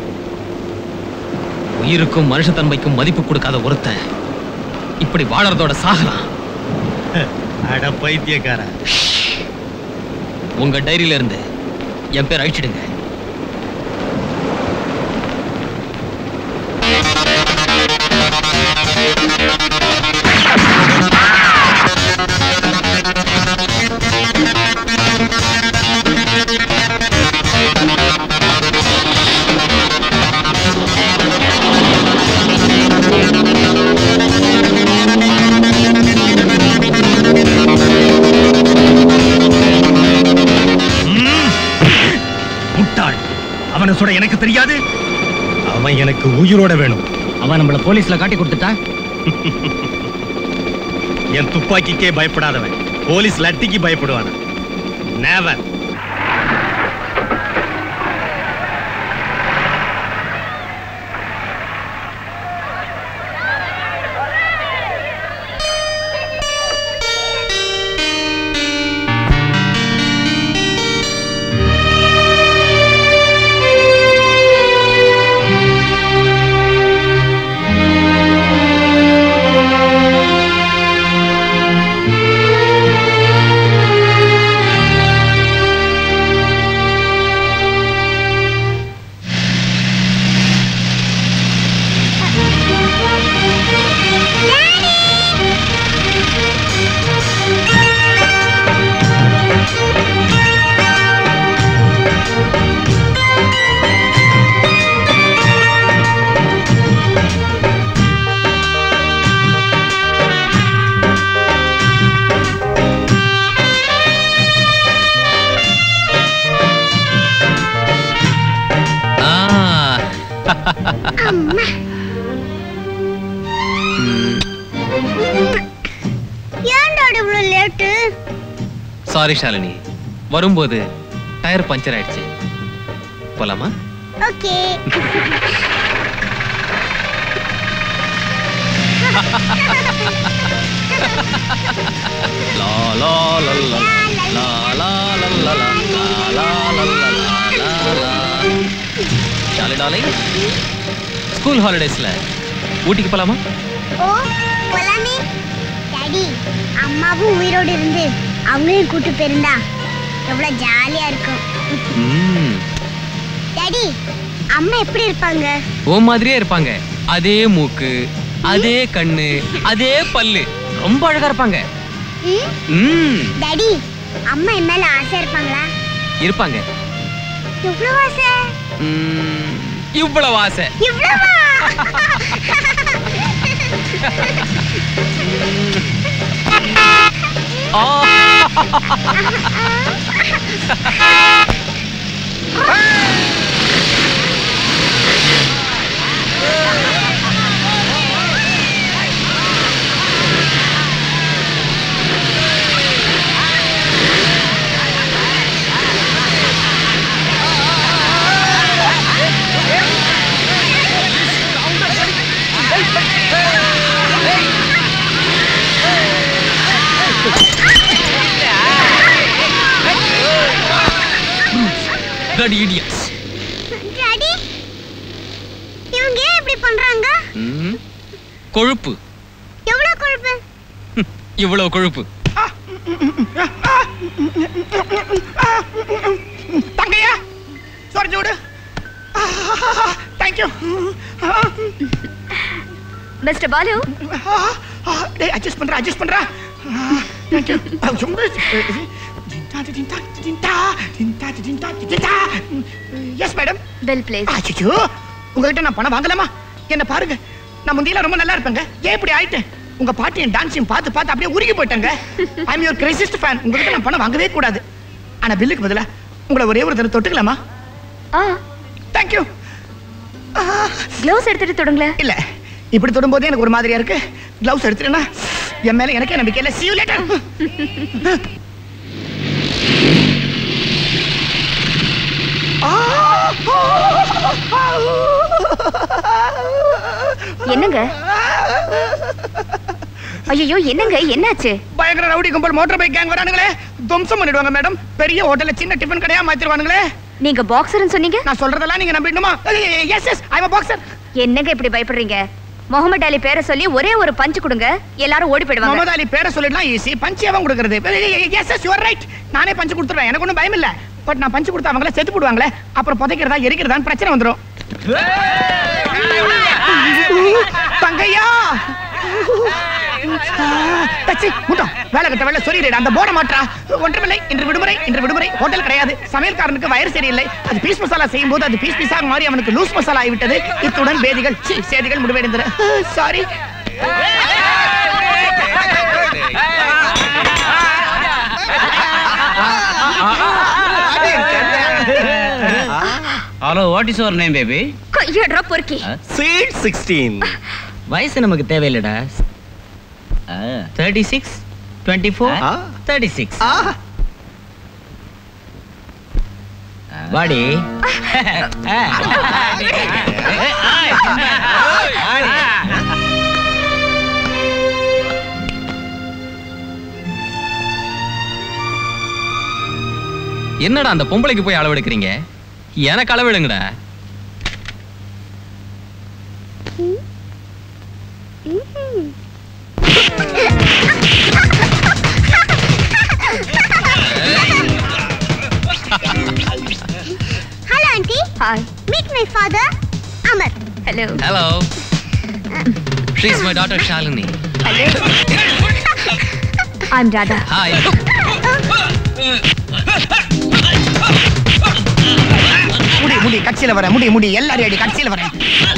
உயிருக்கும் மனுஷத்தன்மைக்கும் மதிப்பு கொடுக்காத ஒருத்தன் இப்படி வாழறதோட சாகலாம் அட பைத்தியக்கார உங்க டைரியில இருந்து என் பேர் அழிச்சிடுங்க முட்டாள் அவனை சுட எனக்கு தெரியாது அவன் எனக்கு உயிரோட வேணும் அவன் நம்மள போலீஸ்ல காட்டி கொடுத்துட்டா என் துப்பாக்கிக்கே பயப்படாதவன் போலீஸ் லட்டிக்கு பயப்படுவான் நேவர் ஏன்டா இவ்வளவு லேட்டு சாரி ஷாலினி வரும்போது டயர் பஞ்சர் ஆயிடுச்சு போலாமா ஓகே லா லா லா லா லா லா லா லா லா லா லா லா லா லா லா ஷாலி டார்லிங் ஸ்கூல் ஹாலிடேஸ்ல ஊட்டிக்கு போலாமா ஓ போலாமே டாடி அம்மாவும் உயிரோடு இருந்து அவங்களையும் கூட்டு போயிருந்தா எவ்வளவு ஜாலியா இருக்கும் ம் டாடி அம்மா எப்படி இருப்பாங்க ஓ மாதிரியே இருப்பாங்க அதே மூக்கு அதே கண்ணு அதே பல்லு ரொம்ப அழகா இருப்பாங்க ம்? ம் டாடி அம்மா என் மேல ஆசை இருப்பாங்களா இருப்பாங்க எவ்வளவு ஆசை ம், இவ்வளவு ஆசை இவ்வளவா bloody idiots டாடி இவங்க ஏன் இப்படி பண்றாங்க ம், கொழுப்பு எவ்வளவு கொழுப்பு இவ்வளவு கொழுப்பு தங்கையா சோறு சூடு தேங்க்யூ மிஸ்டர் பாலு டேய் அட்ஜஸ்ட் பண்றா அட்ஜஸ்ட் பண்றா thank you yes madam well place அச்சோ உங்ககிட்ட நான் பணம் வாங்கலாமா என்ன பாருங்க நான் முந்தியெல்லாம் ரொம்ப நல்லா இருப்பேங்க ஏன் இப்படி ஆயிட்டேன் உங்க பாட்டியும் டான்ஸையும் பார்த்து பார்த்து அப்படியே உருகி போயிட்டேங்க I am your craziest fan உங்ககிட்ட நான் பணம் வாங்கவே கூடாது ஆனா பில்லுக்கு பதிலா உங்களை ஒரே ஒரு தடவை தொட்டுக்கலாமா ஆ தேங்க்யூ க்ளவுஸ் எடுத்துட்டு தொடுங்களேன் இல்ல இப்படி தொடும்போதே எனக்கு ஒரு மாதிரியா இருக்கு கிளவுஸ் எடுத்துட்டேன்னா என் மேல எனக்கே நம்பிக்கை இல்ல see you later என்னங்க ஐயோ என்னங்க என்னாச்சு பயங்கர ரவுடி கும்பல் மோட்டார் பைக் கேங் வரானுங்களே துவம்சம் பண்ணிடுவாங்க மேடம் பெரிய ஹோட்டல்ல சின்ன டிஃபன் கடையா மாத்திருவானுங்களே நீங்க பாக்ஸர்னு சொன்னீங்க நான் சொல்றதெல்லாம் நீங்க நம்பிடணுமா yes yes I am boxer என்னங்க இப்படி பயப்படுறீங்க முகமது அலி பேரை சொல்லி ஒரே ஒரு பஞ்ச் கொடுங்க எல்லாரும் ஓடி போயிடுவாங்க முகமது அலி பேரை சொல்லிடலாம் ஈஸி பஞ்சு அவன் கொடுக்கறது எஸ் எஸ் யுவர் ரைட் நானே பஞ்சு கொடுத்துருவேன் எனக்கு ஒன்றும் பயம் இல்ல பட் நான் பஞ்சு கொடுத்தா அவங்கள செத்து போடுவாங்களே அப்புறம் புதைக்கிறதா எரிக்கிறதான்னு பிரச்சனை வந்துரும் தங்கையா தச்சி முட்டம் வேலை கட்ட வேலை சொல்லிடு அந்த போட மாட்டா ஒன்றுமில்லை இன்று விடுமுறை இன்று விடுமுறை ஹோட்டல் கிடையாது சமையல்காரனுக்கு வயிறு சரியில்லை அது பீஸ் மசாலா செய்யும் போது அது பீஸ் பீஸாக மாறி அவனுக்கு லூஸ் மசாலா ஆகிவிட்டது இத்துடன் பேதிகள் சீ, சேதிகள் முடிவடைந்தன sorry hello what is your name baby கையடுறா பொறுக்கி ஸ்வீட் சிக்ஸ்டீன் வயசு நமக்கு தேவையில்லடா thirty six twenty four thirty six வாடி என்னடா அந்த பொம்பளைக்கு போய் அளவெடுக்கிறீங்க எனக்கு அளவெடுங்கடா hello aunty hi meet my father Amar hello hello she's my daughter Shalini I'm Radha hi முடி முடி கட்சியில வரேன் முடி முடி எல்லாரும் அடி கட்சியில வரேன்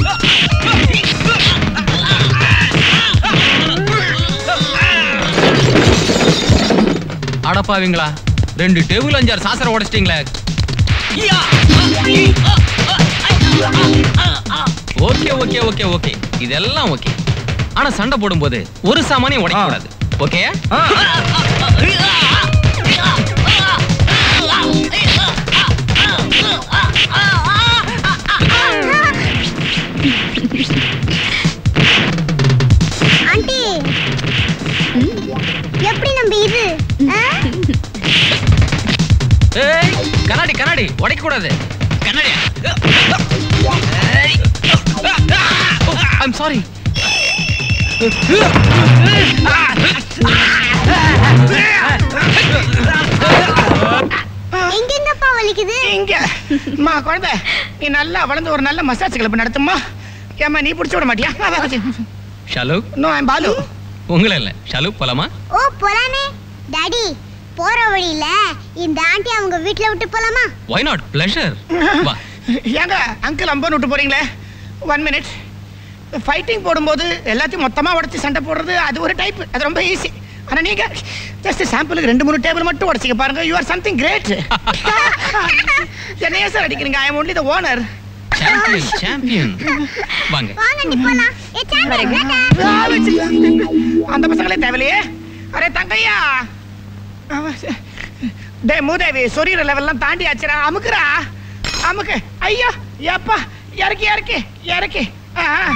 அடப்பாவீங்களா ரெண்டு டேபிள் அஞ்சாறு சாசர உடைச்சிட்டீங்களே ஓகே ஓகே ஓகே ஓகே இதெல்லாம் ஓகே ஆனா சண்டை போடும்போது ஒரு சாமானியம் உடைக்க கூடாது ஓகே ஆண்டி எப்படி நம்ம இது ஆ? ஏய் கண்ணாடி கண்ணாடி உடைக்க கூடாது கண்ணாடி ஐம் சாரி எங்கெங்கப்பா வலிக்குது இங்க அம்மா குழந்தை நீ நல்லா வளர்ந்து ஒரு நல்ல மசாஜ் கிளப் நடத்தும்மா ஏம்மா நீ பிடிச்ச விட மாட்டியா ஷாலு நோ ஐம் பாலு உங்களை இல்ல ஷாலு போலாமா ஓ போலானே டாடி போற வழியில இந்த ஆண்டி அவங்க வீட்ல விட்டு போலாமா ஒய் நாட் பிளஷர் வா ஏங்க அங்கிள் அம்பன் விட்டு போறீங்களே ஒன் மினிட் ஃபைட்டிங் போடும்போது எல்லாத்தையும் மொத்தமா உடைச்சு சண்டை போடுறது அது ஒரு டைப் அது ரொம்ப ஈஸி ஆனா நீங்க ஜஸ்ட் சாம்பிளுக்கு ரெண்டு மூணு டேபிள் மட்டும் உடைச்சிக்க பாருங்க யூ ஆர் சம்திங் கிரேட் என்னைய சார் அடிக்கிறீங்க I am only the owner champion champion வாங்க வாங்க நீ போலாம் ஏ சாம்பியன் அந்த பசங்களே தேவையில்லையே அரே தங்கையா டே மூதேவி சொரியிற லெவல்லாம் தாண்டி ஆச்சுடா அமுக்குறா அமுக்கு ஐயோ ஏப்பா இறக்கி இறக்கி இறக்கி ஆ ஆ.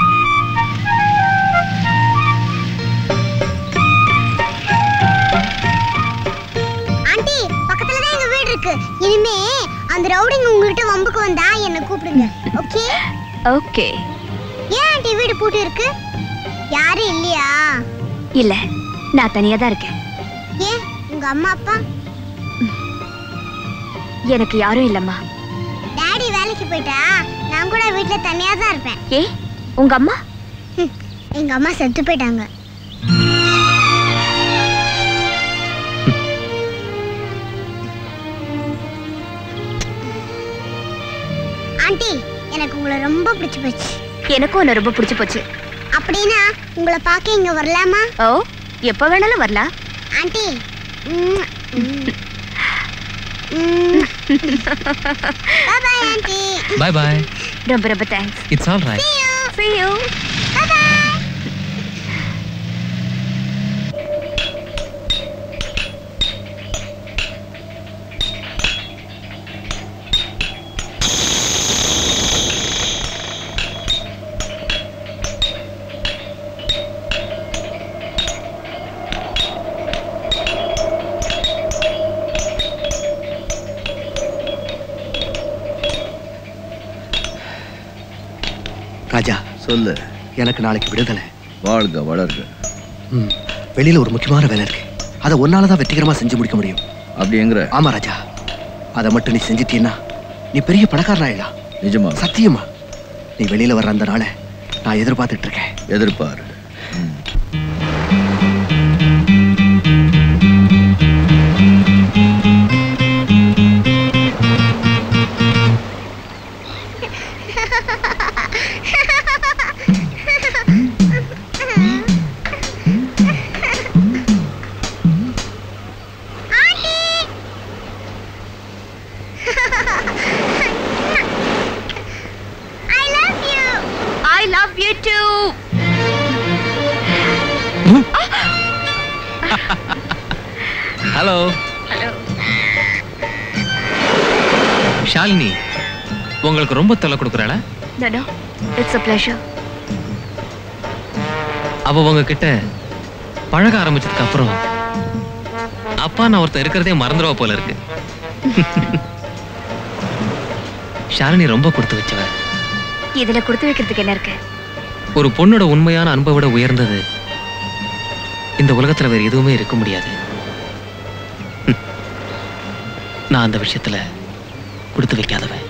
ஆண்டி பக்கத்துல தான் எங்க வீடு இருக்கு இனிமே அந்த ரவுடிங்க உங்ககிட்ட வம்புக்கு வந்தா என்ன கூப்பிடுங்க ஓகே ஓகே ஏன் ஆண்டி வீடு பூட்டி இருக்கு யாரும் இல்லையா இல்ல நான் தனியா தான் இருக்கேன் ஏன் உங்க அம்மா அப்பா எனக்கு யாரும் இல்லம்மா டாடி வேலைக்கு போயிட்டா நான் கூட வீட்ல தனியா தான் இருப்பேன் ஏ உங்க அம்மா எங்க அம்மா செத்து போயிட்டாங்க ஆண்டி எனக்கு உங்களை ரொம்ப பிடிச்சு போச்சு எனக்கும் உன்னை ரொம்ப பிடிச்சு போச்சு அப்படின்னா உங்களை பார்க்க இங்க வரலாமா ஓ எப்போ வேணாலும் வரலாம் ஆண்டி ம், ம். ம். Bye-bye, ஆண்டி பாய் பாய் ரொம்ப ரொம்ப thanks it's all right See you. Raja சொல்லு எனக்கு நாளைக்கு விடுதலை வாழ்க வளர்க ம் வெளியில ஒரு முக்கியமான வேலை இருக்கு அதை ஒன்னால தான் வெற்றிகரமா செஞ்சு முடிக்க முடியும் அப்படிங்கிற ஆமா ராஜா அதை மட்டும் நீ செஞ்சிட்டீன்னா நீ பெரிய பணக்காரன் ஆயிடலாம் நிஜமா சத்தியமா நீ வெளியில வர்ற அந்த நாளை நான் எதிர்பார்த்துட்டு இருக்கேன் எதிர்பாரு I love you. I love you too. Hello Hello. Shalini உங்களுக்கு ரொம்ப தொல்லை கொடுக்குறாள No, no. It's a pleasure. அவ உங்ககிட்ட பழக ஆரம்பிச்சதுக்கு அப்புறம் அப்பா நான் ஒருத்தன் இருக்கிறதே மறந்துடுவா போல இருக்கு ஷாலினி ரொம்ப கொடுத்து வச்சவ இதுல கொடுத்து வைக்கிறதுக்கு என்ன இருக்கு ஒரு பொண்ணோட உண்மையான அன்பை விட உயர்ந்தது இந்த உலகத்துல வேற எதுவுமே இருக்க முடியாது நான் அந்த விஷயத்துல கொடுத்து வைக்காதவன்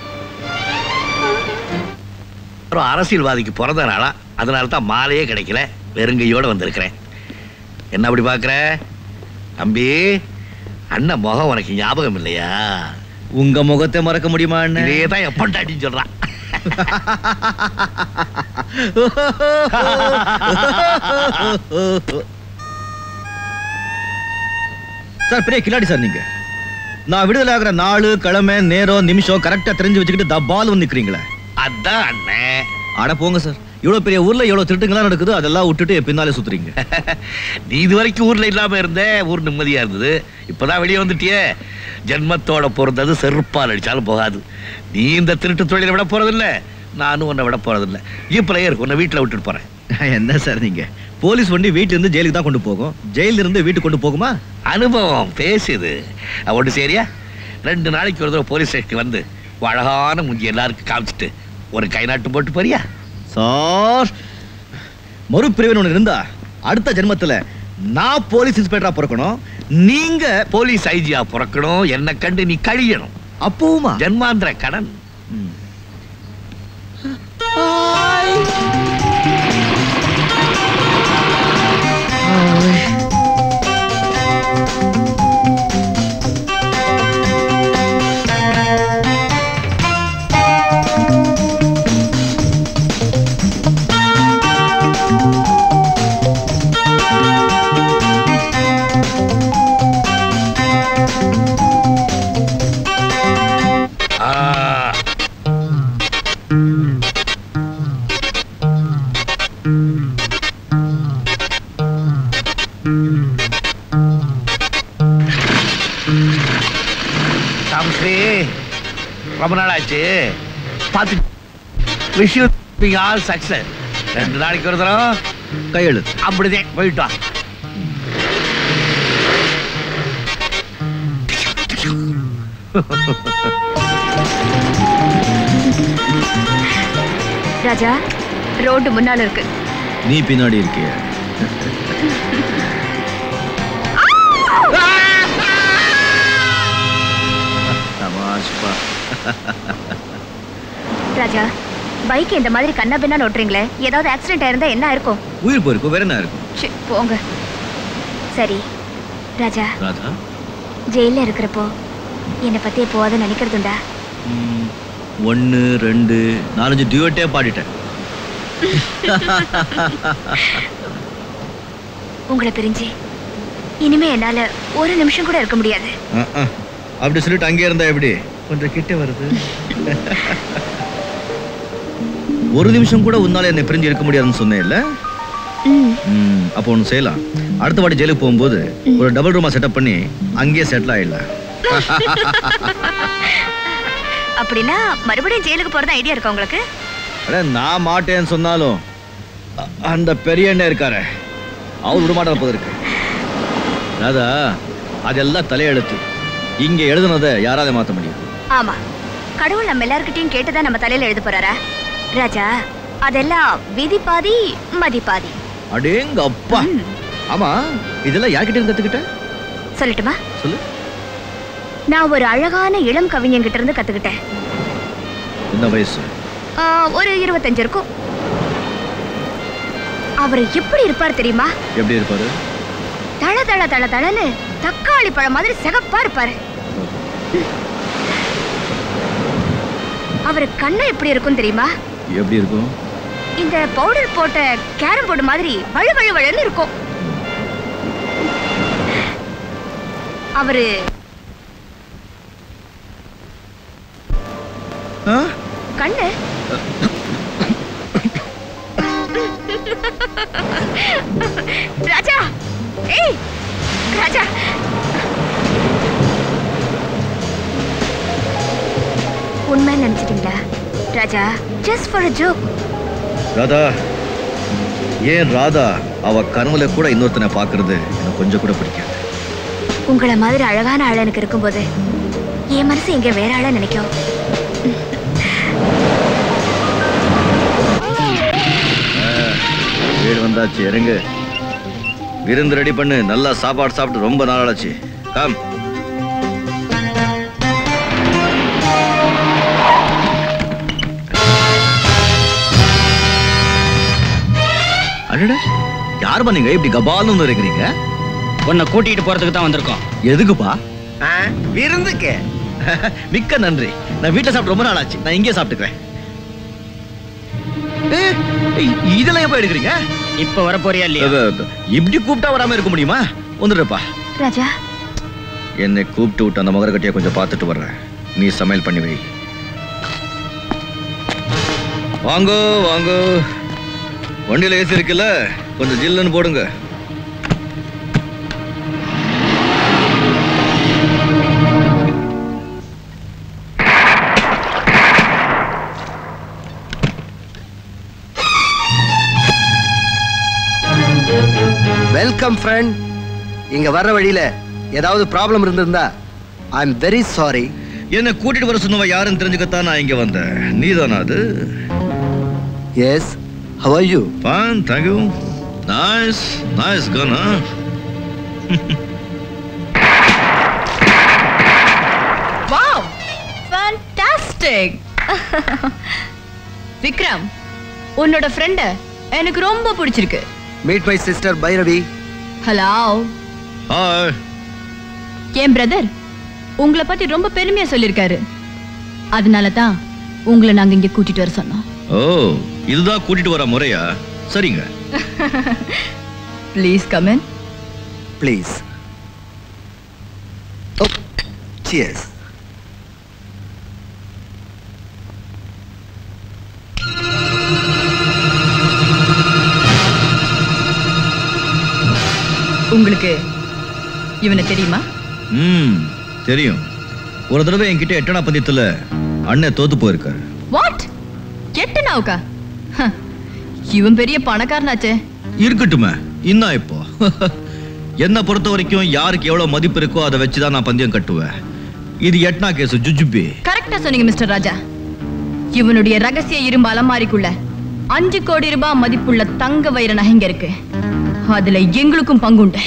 ஒரு அரசியல்வாதிக்கு பிறந்த நாளா அதனால தான் மாலையே கிடைக்கல வெறுங்கையோட வந்திருக்கிறேன் என்ன அப்படி பார்க்குற தம்பி அண்ணன் முகம் உனக்கு ஞாபகம் இல்லையா உங்க முகத்தை மறக்க முடியுமா இதே தான் எப்ப டாட்டின்னு சொல்றான் சார் பெரிய கில்லாடி சார் நீங்க நான் விடுதலை ஆகிற நாள் கிழமை நேரம் நிமிஷம் கரெக்டா தெரிஞ்சு வச்சுக்கிட்டு தபால் வந்து நிக்கிறீங்களே அதான் அண்ணன் அட போங்க சார் இவ்வளவு பெரிய ஊர்ல இவ்வளவு திருட்டுங்களா நடக்குது அதெல்லாம் விட்டுட்டு என் பின்னாலே சுத்துறீங்க நீ இது வரைக்கும் ஊர்ல இல்லாம இருந்த ஊர் நிம்மதியா இருந்தது இப்பதான் வெளியே வந்துட்டியே ஜென்மத்தோட பிறந்தது செருப்பால் அடிச்சாலும் போகாது நீ இந்த திருட்டு தொழிலை விட போறதில்ல நானும் உன்னை விட போறதில்ல ஜீப்ல ஏறு உன்னை வீட்டுல விட்டுட்டு போறேன் என்ன சார் நீங்க போலீஸ் வண்டி வீட்டுல இருந்து ஜெயிலுக்கு தான் கொண்டு போகும் ஜெயில இருந்து வீட்டுக்கு கொண்டு போகுமா அனுபவம் பேசுது ஒன்று சரியா ரெண்டு நாளைக்கு ஒரு தடவை போலீஸ் ஸ்டேஷன் வந்து அழகான முஞ்சி எல்லாருக்கும் காமிச்சிட்டு ஒரு கை நாட்டு போட்டு போறியா சார் மறுபிரிவின் ஒன்று இருந்தா அடுத்த ஜென்மத்துல நான் போலீஸ் இன்ஸ்பெக்டரா பிறக்கணும் நீங்க போலீஸ் ஐஜியா பிறக்கணும் என்ன கண்டு நீ கழியணும் அப்பவுமா ஜென்மாந்திர கடன் ஆ சாமஸ்ரீ ரொம்ப நாள் ஆச்சு பார்த்து விஷயம் ஆல் சக்சஸ் ரெண்டு நாளைக்கு ஒரு தரம் கையெழுத்து அப்படிதான் போயிட்டு வா ராஜா ரோடு முன்னால இருக்கு நீ பின்னாடி இருக்கிய தமாஷ்பா ராஜா பைக் இந்த மாதிரி கண்ணா பின்னா ஓட்டுறீங்களே ஏதாவது ஆக்சிடென்ட் ஆயிருந்தா என்ன இருக்கும் உயிர் போயிருக்கும் வேற என்ன இருக்கும் ச்சீ, போங்க சரி ராஜா ராதா ஜெயில இருக்கிறப்போ என்னை பத்தி எப்போவாது நினைக்கிறதுண்டா ம், ஒன்று ரெண்டு நாலஞ்சு டியூட்டே பாடிட்டேன் உங்களை பிரிஞ்சு இனிமே என்னால ஒரு நிமிஷம் கூட இருக்க முடியாது அஹ், அஹ். அப்படி சொல்லிட்டு அங்கே இருந்தா எப்படி கொஞ்சம் கிட்ட வருது ஒரு நிமிஷம் கூட உன்னால என்னை பிரிஞ்சு இருக்க முடியாதுன்னு சொன்னேன் இல்ல ம், அப்போ ஒன்று செய்யலாம் அடுத்த வாட்டி ஜெயிலுக்கு போகும்போது ஒரு டபுள் ரூமா செட்டப் பண்ணி அங்கேயே செட்டில் ஆயிடலாம் அப்படின்னா மறுபடியும் ஜெயிலுக்கு போறது ஐடியா இருக்கா உங்களுக்கு அட நான் மாட்டேன்னு சொன்னாலும் அ- அந்த பெரிய அண்ணன் இருக்காரு அவர் விட மாட்டார் போல இருக்கு ராதா அதெல்லாம் தலையெழுத்து இங்க எழுதுனதை யாரால மாத்த முடியும் ஆமா கடவுள் நம்ம எல்லார்கிட்டயும் கேட்டுதான் நம்ம தலையில எழுத போறாரா ராஜா அதெல்லாம் விதி பாதி மதி பாதி அடேங்க அப்பா ஆமா இதெல்லாம் யார்கிட்ட இருந்து கத்துக்கிட்ட சொல்லட்டுமா சொல்லு நான் ஒரு அழகான இளம் கவிஞங்கிட்ட இருந்து கத்துக்கிட்டேன் என்ன வயசு ஆ, ஒரு இருபத்தஞ்சு இருக்கும் அவர் எப்படி இருப்பார் தெரியுமா எப்படி இருப்பாரு தள தள தள தளன்னு தக்காளி பழம் மாதிரி சிகப்பா இருப்பாரு அவர் கண்ணு எப்படி இருக்கும் தெரியுமா எப்படி இருக்கும் இந்த பவுடர் போட்ட கேரம் போர்டு மாதிரி வழு வழு வழுன்னு இருக்கும் அவரு கண்ணு ராஜா ஏய் ராஜா உண்மை நினைச்சிட்டீங்களா Raja just for a joke Radha ஏன் ராதா அவ கனவுல கூட இன்னொருத்தனை பாக்குறது எனக்கு கொஞ்சம் கூட பிடிக்காது உங்களை மாதிரி அழகான ஆள் எனக்கு இருக்கும்போது என் மனசு எங்க வேற ஆளா நினைக்கும் வீடு வந்தாச்சு இறங்கு விருந்து ரெடி பண்ணு நல்லா சாப்பாடு சாப்பிட்டு ரொம்ப நாளாச்சு காம் அடடா யார் பண்ணீங்க இப்படி கபால்னு வந்து இருக்கிறீங்க உன்னை கூட்டிட்டு போறதுக்கு தான் வந்திருக்கோம் எதுக்குப்பா விருந்துக்கு மிக்க நன்றி நான் வீட்டுல சாப்பிட்டு ரொம்ப நாள் ஆச்சு நான் இங்கே சாப்பிட்டுக்கிறேன் ஏய், ஏய், இதெல்லாம் எப்ப எடுக்கிறீங்க இப்ப வரப்போறியா இல்லையா அஹ், இப்படி கூப்பிட்டா வராம இருக்க முடியுமா வந்துடுப்பா ராஜா என்னை கூப்பிட்டு விட்டு அந்த மகரக்கட்டியை கொஞ்சம் பார்த்துட்டு வர்றேன் நீ சமையல் பண்ணி வை வாங்கோ வாங்கோ வண்டியில ஏசி இருக்குல்ல கொஞ்சம் ஜில்லுன்னு போடுங்க வெல்கம் ஃப்ரெண்ட் இங்க வர்ற வழியில ஏதாவது ப்ராப்ளம் இருந்திருந்தா ஐ எம் வெரி சாரி என்னை கூட்டிட்டு வர சொன்னவ யாருன்னு தெரிஞ்சுக்கத்தான் நான் இங்க வந்தேன் நீதானா அது yes how are you Fine, thank you. Nice, nice gun, huh? Wow fantastic Vikram உன்னோட ஃப்ரெண்ட எனக்கு ரொம்ப பிடிச்சிருக்கு meet my sister Bhairavi hello hi என் பிரதர் உங்களை பத்தி ரொம்ப பெருமையா சொல்லியிருக்காரு அதனால தான் உங்களை நாங்க இங்க கூட்டிட்டு வர சொன்னோம் ஓ இதுதான் கூட்டிட்டு வர முறையா சரிங்க please come in please cheers உங்களுக்கு இவனை தெரியுமா ம் தெரியும் ஒரு தடவை என்கிட்ட எட்டனா பந்தயத்துல அண்ணன் தோத்து போயிருக்காரு வாட் எட்டு நாவுக்கா ஹ, இவன் பெரிய பணக்காரனாச்சே இருக்கட்டுமே இன்னும் இப்போ என்ன பொறுத்த வரைக்கும் யாருக்கு எவ்வளவு மதிப்பு இருக்கோ அதை வச்சுதான் நான் பந்தயம் கட்டுவேன் இது எட்னா கேஸ் ஜுஜுபி கரெக்டா சொன்னீங்க மிஸ்டர் ராஜா இவனுடைய ரகசிய இரும்பு அலமாரிக்குள்ள அஞ்சு கோடி ரூபாய் மதிப்புள்ள தங்க வைர நகைங்க இருக்கு அதுல எங்களுக்கும் பங்குண்டு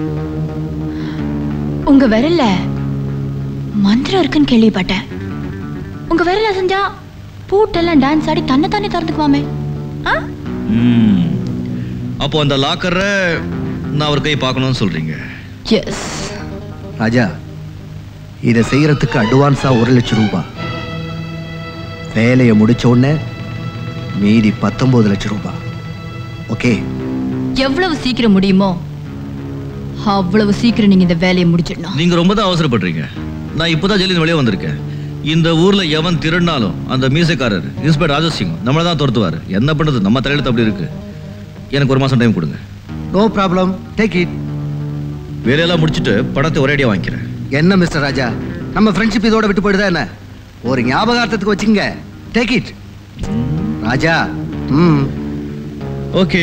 உங்க விரல்ல மந்திரம் இருக்குன்னு கேள்விப்பட்டேன் உங்க விரல்ல செஞ்சா பூட்டெல்லாம் டான்ஸ் ஆடி தன்னை தானே திறந்துக்குவாமே ஆ? ம் அப்போ அந்த லாக்கரை நான் அவர் கை பார்க்கணும்னு சொல்றீங்க எஸ் ராஜா இதை செய்யறதுக்கு அட்வான்ஸா ஒரு லட்சம் ரூபாய் வேலையை முடிச்ச உடனே மீதி பத்தொன்பது லட்சம் ரூபாய் ஓகே எவ்வளவு சீக்கிரம் முடியுமோ அவ்வளவு சீக்கிரம் நீங்க இந்த வேலையை முடிச்சிடணும் நீங்க ரொம்ப தான் அவசரப்படுறீங்க நான் இப்போதான் ஜெயிலின் வெளியே வந்திருக்கேன் இந்த ஊர்ல எவன் திருடினாலும் அந்த மீசக்காரர் இன்ஸ்பெக்டர் ராஜசிங் நம்மள தான் துரத்துவார் என்ன பண்றது நம்ம தலையெழுத்து அப்படி இருக்கு எனக்கு ஒரு மாசம் டைம் கொடுங்க நோ ப்ராப்ளம் டேக் இட் வேலையெல்லாம் முடிச்சிட்டு பணத்தை ஒரேடியா வாங்கிக்கிறேன் என்ன மிஸ்டர் ராஜா நம்ம ஃப்ரெண்ட்ஷிப் இதோட விட்டு போயிடுதா என்ன ஒரு ஞாபகார்த்தத்துக்கு வச்சுங்க டேக் இட் ராஜா ம் ஓகே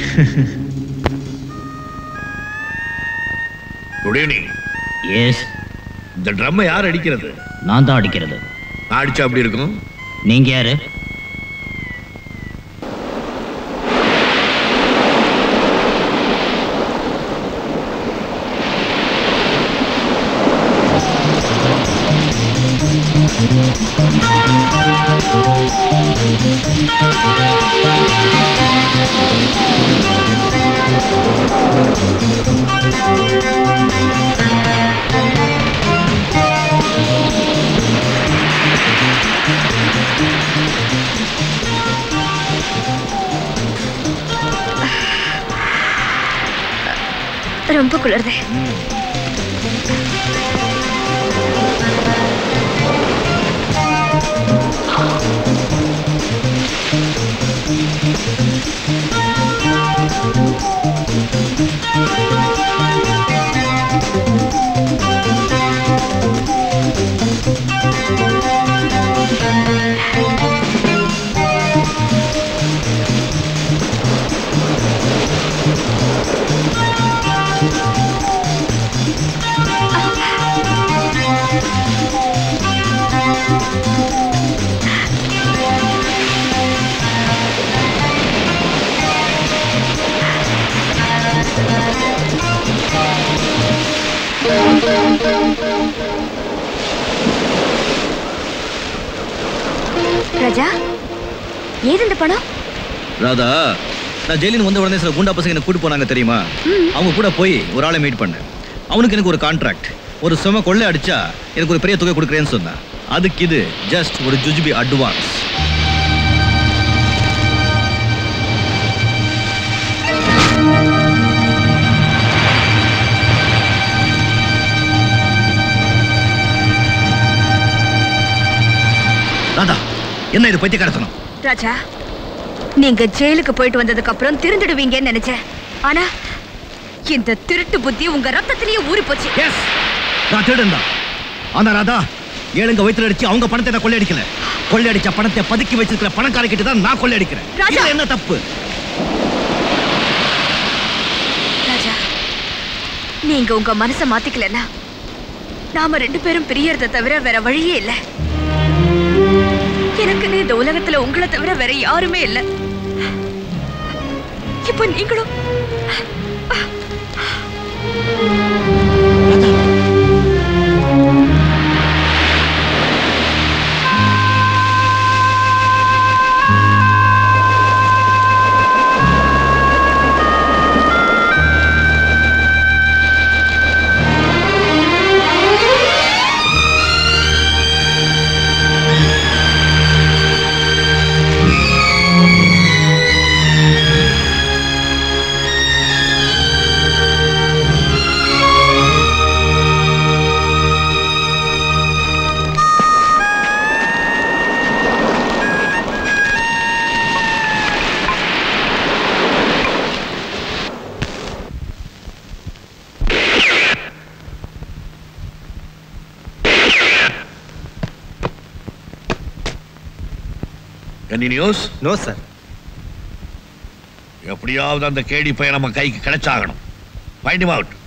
குட் ஈவினிங் எஸ் இந்த ட்ரம்மை யார் அடிக்கிறது நான் தான் அடிக்கிறது நான் அடிச்சா அப்படி இருக்கும் நீங்க யாரு ரொம்ப குளிருது ராஜா ஏது இந்த பணம் ராதா நான் ஜெயிலின் வந்த உடனே சில குண்டா பசங்க என்ன கூட்டு போனாங்க தெரியுமா அவங்க கூட போய் ஒரு ஆளை மீட் பண்ணேன் அவனுக்கு எனக்கு ஒரு கான்ட்ராக்ட் ஒரு சும கொள்ளை அடிச்சா எனக்கு ஒரு பெரிய தொகை கொடுக்குறேன்னு சொன்னான் அதுக்கு இது ஜஸ்ட் ஒரு ஜுஜுபி அட்வான்ஸ் ராதா என்ன இது பைத்தியக்காரத்தனம் ராஜா நீங்க ஜெயிலுக்கு போயிட்டு வந்ததுக்கு அப்புறம் திருந்துடுவீங்கன்னு நினைச்சேன் ஆனா இந்த திருட்டு புத்தி உங்க ரத்தத்திலேயே ஊறி போச்சு நான் திருடன் தான் ஆனா ராதா ஏழுங்க வயிற்றுல அடிச்சு அவங்க பணத்தை நான் கொள்ளையடிக்கல கொள்ளையடிச்ச பணத்தை பதுக்கி வச்சிருக்கிற பணக்காரக்கிட்ட தான் நான் கொள்ளையடிக்கிறேன் ராஜா! இதுல என்ன தப்பு ராஜா நீங்க உங்க மனசை மாத்திக்கலன்னா நாம ரெண்டு பேரும் பிரியறத தவிர வேற வழியே இல்ல எனக்குன்னு இந்த உலகத்துல உங்களை தவிர வேற யாருமே இல்ல இப்போ நீங்களும் எனி நியூஸ் நோ சார் எப்படியாவது அந்த கேடி பையன் நம்ம கைக்கு கிடைச்சாகணும் ஃபைண்ட் him அவுட்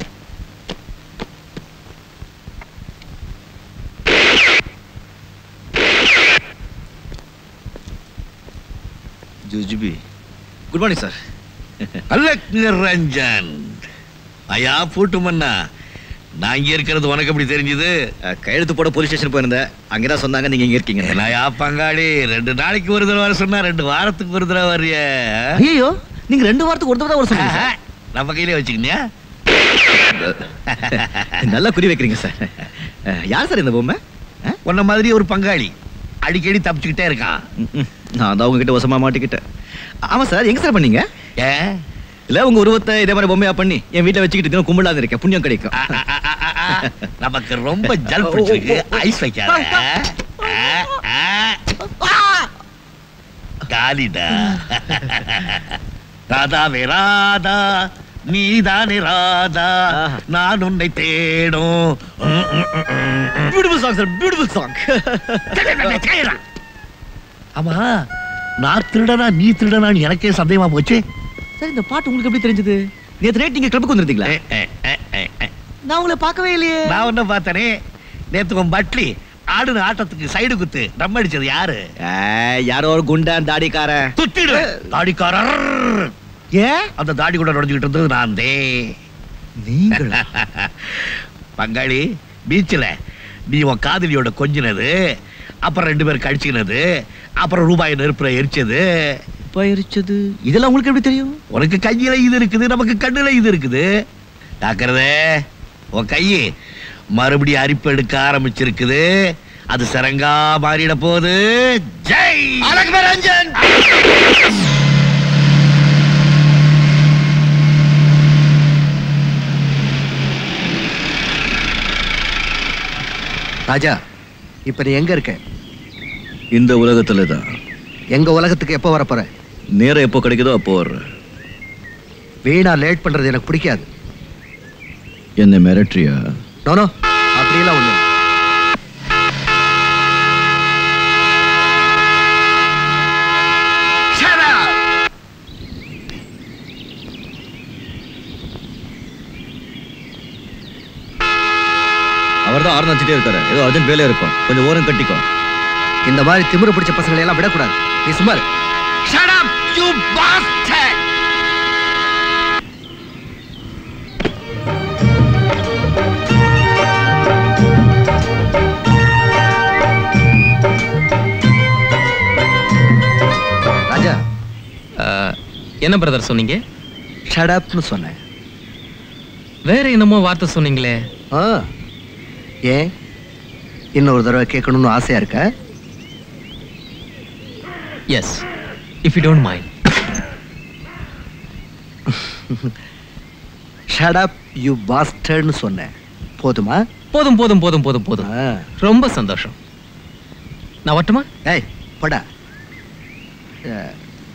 ஜுஜுபி good morning sir Alak Niranjan ஐயா பூட்டு மன்னா நான் இங்க இருக்கிறது உனக்கு எப்படி தெரிஞ்சது கையெழுத்து போட போலீஸ் ஸ்டேஷன் போயிருந்தேன் அங்கதான் சொன்னாங்க நீங்க இங்க இருக்கீங்க என்னயா பங்காளி ரெண்டு நாளைக்கு ஒரு தடவை வர சொன்னா ரெண்டு வாரத்துக்கு ஒரு தடவை வரிய ஐயோ நீங்க ரெண்டு வாரத்துக்கு ஒரு தடவை தான் வர சொன்னீங்க சார். நம்ம கையிலே வச்சுக்கினியா நல்லா குறி வைக்கிறீங்க சார் அஹ், யார் சார் இந்த பொம்மை உன்ன மாதிரி ஒரு பங்காளி அடிக்கடி தப்பிச்சுக்கிட்டே இருக்கான் நான் தான் உங்ககிட்ட வசமா மாட்டிக்கிட்டேன் ஆமா சார் எங்க சார் பண்ணீங்க ஏன் இல்ல உங்க உருவத்தை இதே மாதிரி பொம்மையா பண்ணி என் வீட்டை வச்சுக்கிட்டு தினம் கும்பலாத இருக்கேன் புண்ணியம் கிடைக்கும் நமக்கு ரொம்ப ஜல் பிடிச்சிருக்கு ஐஸ் வைக்காத காலிடா ராதாவே ராதா நீதானே ராதா நான் உன்னை தேடும் beautiful song sir beautiful song ஆமா நான் திருடனா நீ திருடனான்னு எனக்கே சந்தேகமா போச்சு சார் இந்த பாட்டு உங்களுக்கு எப்படி தெரிஞ்சது நேத்து நைட் நீங்க கிளப்புக்கு வந்திருந்தீங்களா நான் உங்களை பார்க்கவே இல்லையே நான் ஒன்னும் பார்த்தனே நேத்து உன் பட்லி ஆடுன ஆட்டத்துக்கு சைடு குத்து டம் அடிச்சது யாரு யாரோ ஒரு குண்டான் தாடிக்காரன் துத்திடு தாடிக்காரர் ஏன் அந்த தாடி கூட நுழைஞ்சுக்கிட்டு இருந்தது நான் தே நீங்களா பங்காளி பீச்சில் நீ உன் காதலியோட கொஞ்சினது அப்புறம் ரெண்டு பேரும் கழிச்சினது அப்புறம் ரூபாய் நெருப்புல எரிச்சது எரிச்சது இதெல்லாம் உங்களுக்கு எப்படி தெரியும் உனக்கு கையில இது இருக்குது நமக்கு கண்ணுல இது இருக்குது தாக்குறதே உன் கையி மறுபடியும் அரிப்பு எடுக்க ஆரம்பிச்சிருக்குது அது சரங்கா மாறிட போகுது ஜெய் அழகுமரஞ்சன் ராஜா இப்ப நீ எங்க இருக்க இந்த உலகத்துல தான் எங்க உலகத்துக்கு எப்போ வரப்போற நேரம் எப்போ கிடைக்குதோ அப்போ வர்றேன் வீணா லேட் பண்றது எனக்கு பிடிக்காது என்ன மிரட்டுறியா நோனோ அப்படியெல்லாம் ஒண்ணு இல்ல. அவர் தான் ஆறு இருக்காரு ஏதோ அர்ஜென்ட் வேலையா இருக்கும் கொஞ்சம் ஓரம் கட்டிக்கோ இந்த மாதிரி திமிரு பிடிச்ச பசங்களை எல்லாம் விடக்கூடாது நீ சும்மா இரு. Shut up, you bastard! ராஜா என்ன பிரதர் சொன்னீங்க ஷடப்னு சொன்னேன் வேற என்னமோ வார்த்தை சொன்னீங்களே ஆ ஏன் இன்னொரு தடவை கேட்கணும்னு ஆசையா இருக்க yes if you don't mind shut up you பாஸ்டர்னு சொன்னேன் போதுமா போதும் போதும் போதும் போதும் போதும் ரொம்ப சந்தோஷம் நான் வரட்டுமா ஏய் போடா அஹ்,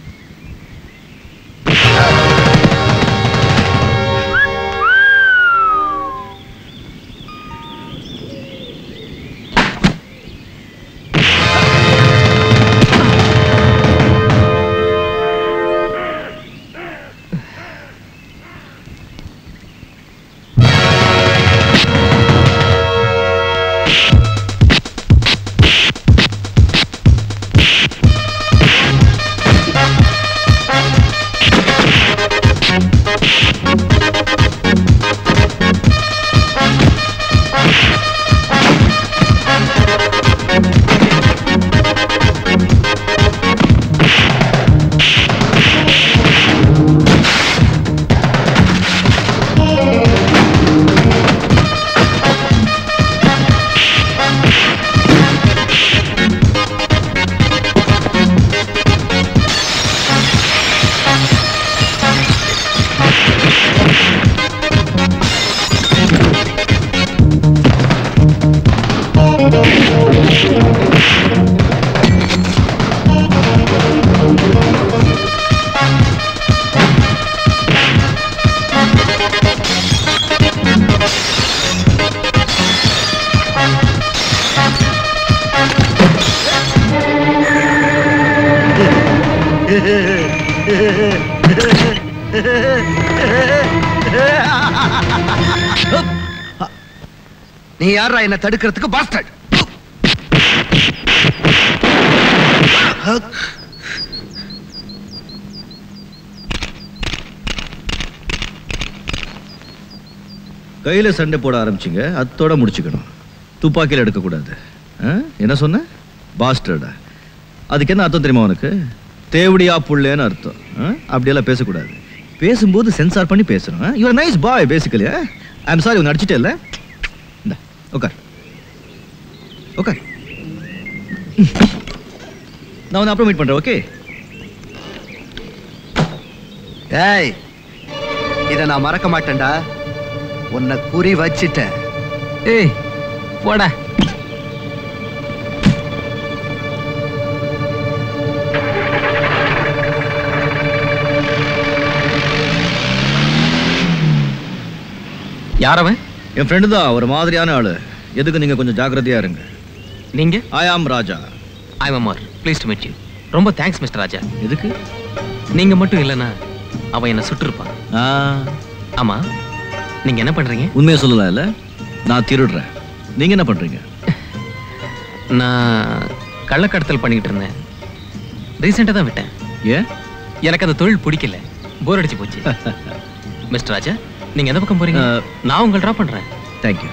நீ யாரா என்ன தடுக்கிறதுக்கு பாஸ்டர்ட் கையில சண்டை போட ஆரம்பிச்சிங்க அத்தோட முடிச்சுக்கணும் துப்பாக்கியில் எடுக்கக்கூடாது ஆ? என்ன சொன்ன பாஸ்டர்டா அதுக்கு என்ன அர்த்தம் தெரியுமா உனக்கு தேவடியா புள்ளேன்னு அர்த்தம் ஆ? அப்படியெல்லாம் பேசக்கூடாது பேசும்போது சென்சார் பண்ணி பேசணும் you are nice boy basically I am sorry உன்னை அடிச்சிட்டே இல்லை இந்த உட்கார் உட்கார் நான் வந்து அப்புறம் மீட் பண்றேன் ஓகே ஏய் இத நான் மறக்க மாட்டேன்டா உன்னை குறி வச்சிட்டேன் ஏய் போடா யார் அவன் என் ஃப்ரெண்டு தான் ஒரு மாதிரியான ஆளு எதுக்கு நீங்க கொஞ்சம் ஜாக்கிரதையா இருங்க நீங்க I am Raja I Amar please to meet you ரொம்ப தேங்க்ஸ் மிஸ்டர் ராஜா எதுக்கு நீங்க மட்டும் இல்லைன்னா அவன் என்ன சுட்டிருப்பான் ஆமா நீங்க என்ன பண்றீங்க உண்மையை சொல்லலாம் இல்ல நான் திருடுறேன் நீங்க என்ன பண்றீங்க நான் கள்ளக்கடத்தல் பண்ணிக்கிட்டு இருந்தேன் ரீசெண்டாக தான் விட்டேன் ஏன் எனக்கு அந்த தொழில் பிடிக்கல போர் அடிச்சு போச்சு மிஸ்டர் ராஜா நீங்க எந்த பக்கம் போறீங்க நான் உங்களை ட்ராப் பண்றேன் தேங்க்யூ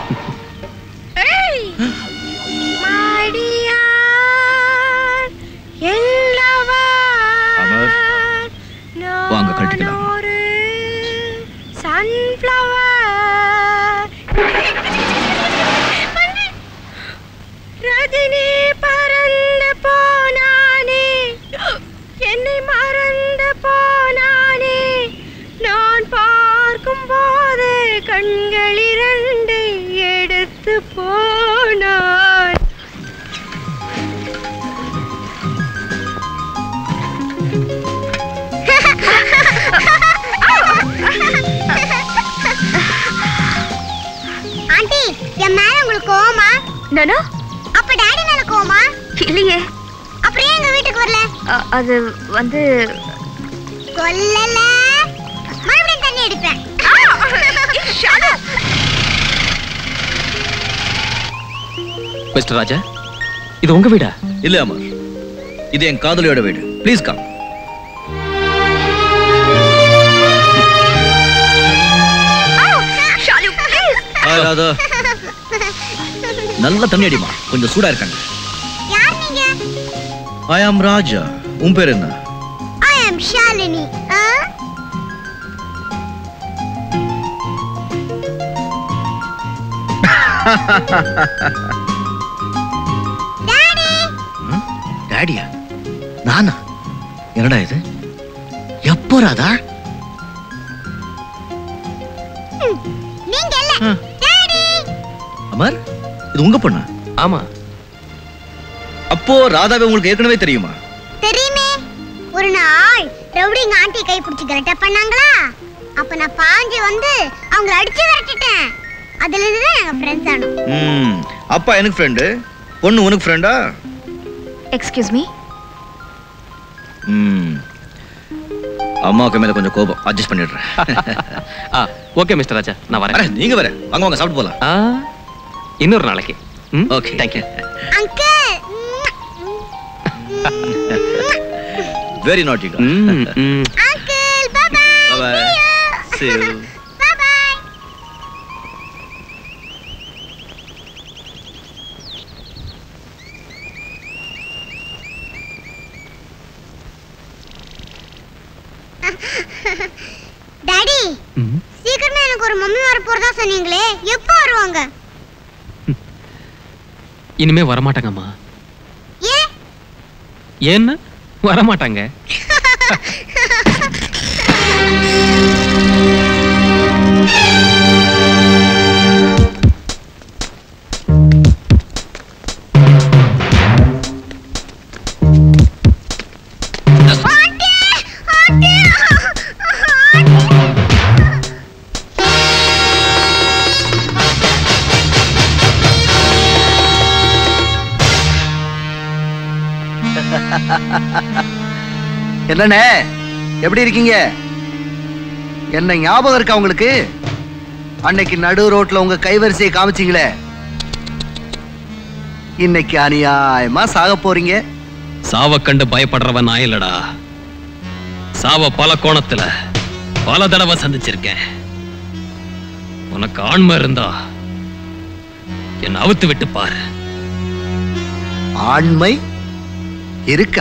மாடியார் எல்லவா அமர் வாங்க கட்டிக்கலாம் ஒரு சன்ஃப்ளவர் ரஜினி பறந்து போனானே என்னை மறந்து போனானே நான் பார்க்கும் போது கண்கள் இரண்டு எடுத்து போனான் ஆண்டி என் மேல உங்களுக்கு கோவமா நானா அப்ப டாடி மேல கோவமா இல்லையே அப்புறம் ஏன் எங்க வீட்டுக்கு வரல அ- அது வந்து கொல்லல மறுபடியும் தண்ணி அடிப்பேன் மிஸ்டர் ராஜா இது உங்க வீடா இல்ல அமர் இது என் காதலியோட வீடு ப்ளீஸ் கம் ஹாய் ராதா நல்ல தண்ணி அடிமா கொஞ்சம் சூடா இருக்காங்க யார் நீங்க ஐ ஆம் ராஜா உன் பேர் என்ன ஐ அம் ஷாலினி ஆ? டாடியா நானா என்னடா இது எப்போ ராதா ம், நீங்க இல்ல டாடி அமர் இது உங்க பொண்ணா ஆமா அப்போ ராதாவை உங்களுக்கு ஏற்கனவே தெரியுமா தெரியுமே ஒரு நாள் ரவுடிங்க ஆண்டி கை பிடிச்சி கரெக்டா பண்ணாங்களா அப்ப நான் பாஞ்சு வந்து அவங்கள அடிச்சு விரட்டிட்டேன் அதுல இருந்து தான் நாங்க ஃப்ரெண்ட்ஸ் ஆனோம் ம் அப்பா எனக்கு ஃப்ரெண்டு பொண்ணு உனக்கு ஃப்ரெண்டா எக்ஸ்கியூஸ் மீ ம் அம்மாவுக்கு மேல கொஞ்சம் கோபம் அட்ஜஸ்ட் பண்ணிடுறேன் ஆ ஓகே மிஸ்டர் ராஜா நான் வரேன் நீங்க வர வாங்க வாங்க சாப்பிட்டு போலாம் ஆ இன்னொரு நாளைக்கு okay thank you uncle very naughty uncle bye bye bye see you bye bye daddy சீக்கிரமே எனக்கு ஒரு மம்மி வர போறதா சொன்னீங்களே எப்போ வருவாங்க இனிமே வரமாட்டாங்கம்மா ஏன் ஏன்னு வரமாட்டாங்க என்னண்ணே எப்படி இருக்கீங்க என்ன ஞாபகம் இருக்கா உங்களுக்கு அன்னைக்கு நடு ரோட்ல உங்க கைவரிசையை காமிச்சீங்களே இன்னைக்கு அநியாயமா சாக போறீங்க சாவ கண்டு பயப்படுறவன் நான் இல்லடா சாவ பல கோணத்துல பல தடவை சந்திச்சிருக்கேன் உனக்கு ஆண்மை இருந்தா என்ன அவுத்து விட்டு பாரு ஆண்மை இருக்கா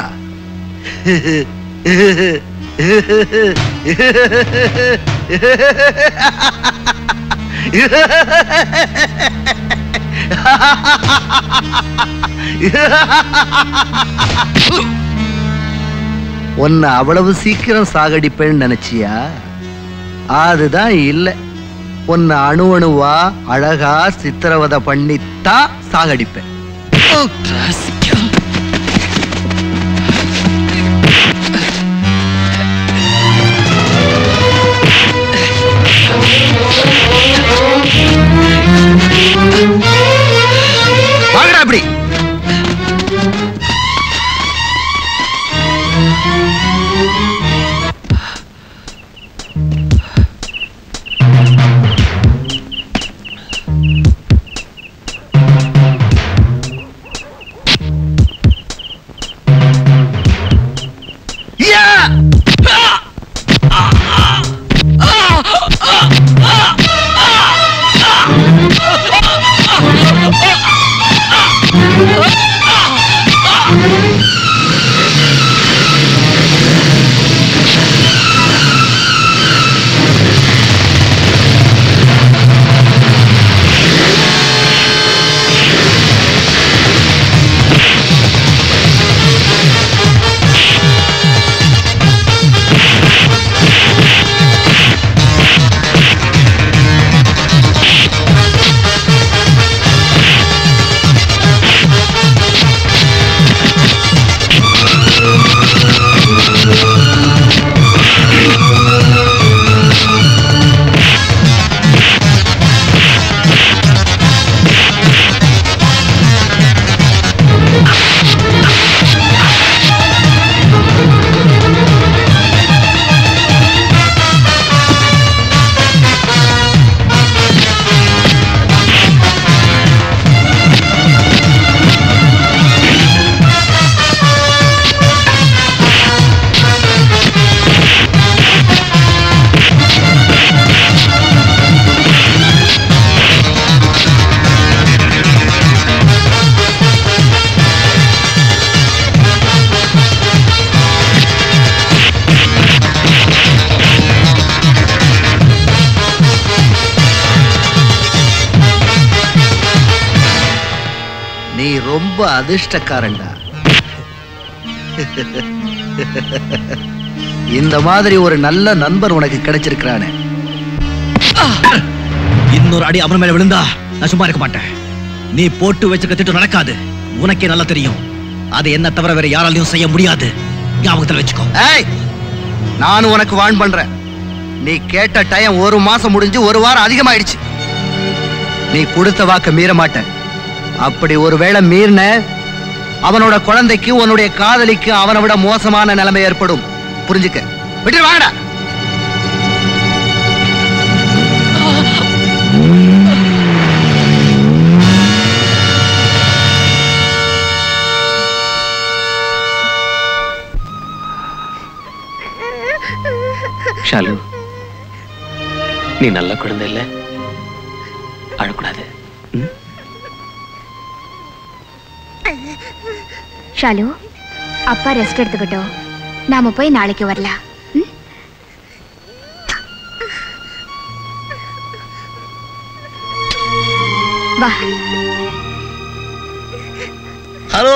உன்னை அவ்வளவு சீக்கிரம் சாகடிப்பேன்னு நினைச்சியா அதுதான் இல்ல உன்னை அணு அணுவா அழகா சித்திரவதை பண்ணித்தான் சாகடிப்பேன் வாங்கடா அப்படி நீ ரொம்ப அதிர்ஷ்டக்காரன்டா இந்த மாதிரி ஒரு நல்ல நண்பர் உனக்கு கிடைச்சிருக்கிறானே இன்னொரு அடி அவன் மேல விழுந்தா நான் சும்மா இருக்க மாட்டேன் நீ போட்டு வச்சிருக்க திட்டம் நடக்காது உனக்கே நல்லா தெரியும் அது என்ன தவிர வேற யாராலையும் செய்ய முடியாது ஞாபகத்துல வச்சுக்கோ ஏய் நானும் உனக்கு வான் பண்றேன் நீ கேட்ட டைம் ஒரு மாசம் முடிஞ்சு ஒரு வாரம் அதிகமாயிடுச்சு நீ கொடுத்த வாக்க மீற மாட்ட அப்படி ஒருவேளை மீறின அவனோட குழந்தைக்கு உன்னுடைய காதலிக்கு அவனை விட மோசமான நிலைமை ஏற்படும் புரிஞ்சுக்க விட்டு வாங்கடா ஷாலு நீ நல்ல குழந்தை இல்ல அழக்கூடாது ஷாலு அப்பா ரெஸ்ட் எடுத்துக்கிட்டோம் நாம போய் நாளைக்கு வரலாம் ம்? வா hello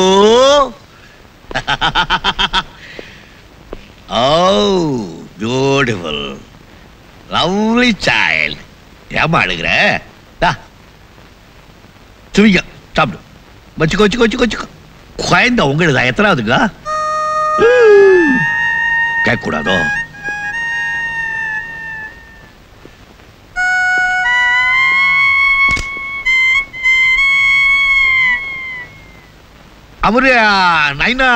oh beautiful lovely child ஏமா அழுகிற டா சுவிங்க சாப்பிடு வச்சுக்கோ வச்சுக்கோ வச்சுக்கோ வச்சுக்கோ குழந்த உங்களுக்கு எத்தனாவதுங்க கேட்கக்கூடாதோ அவரு நைனா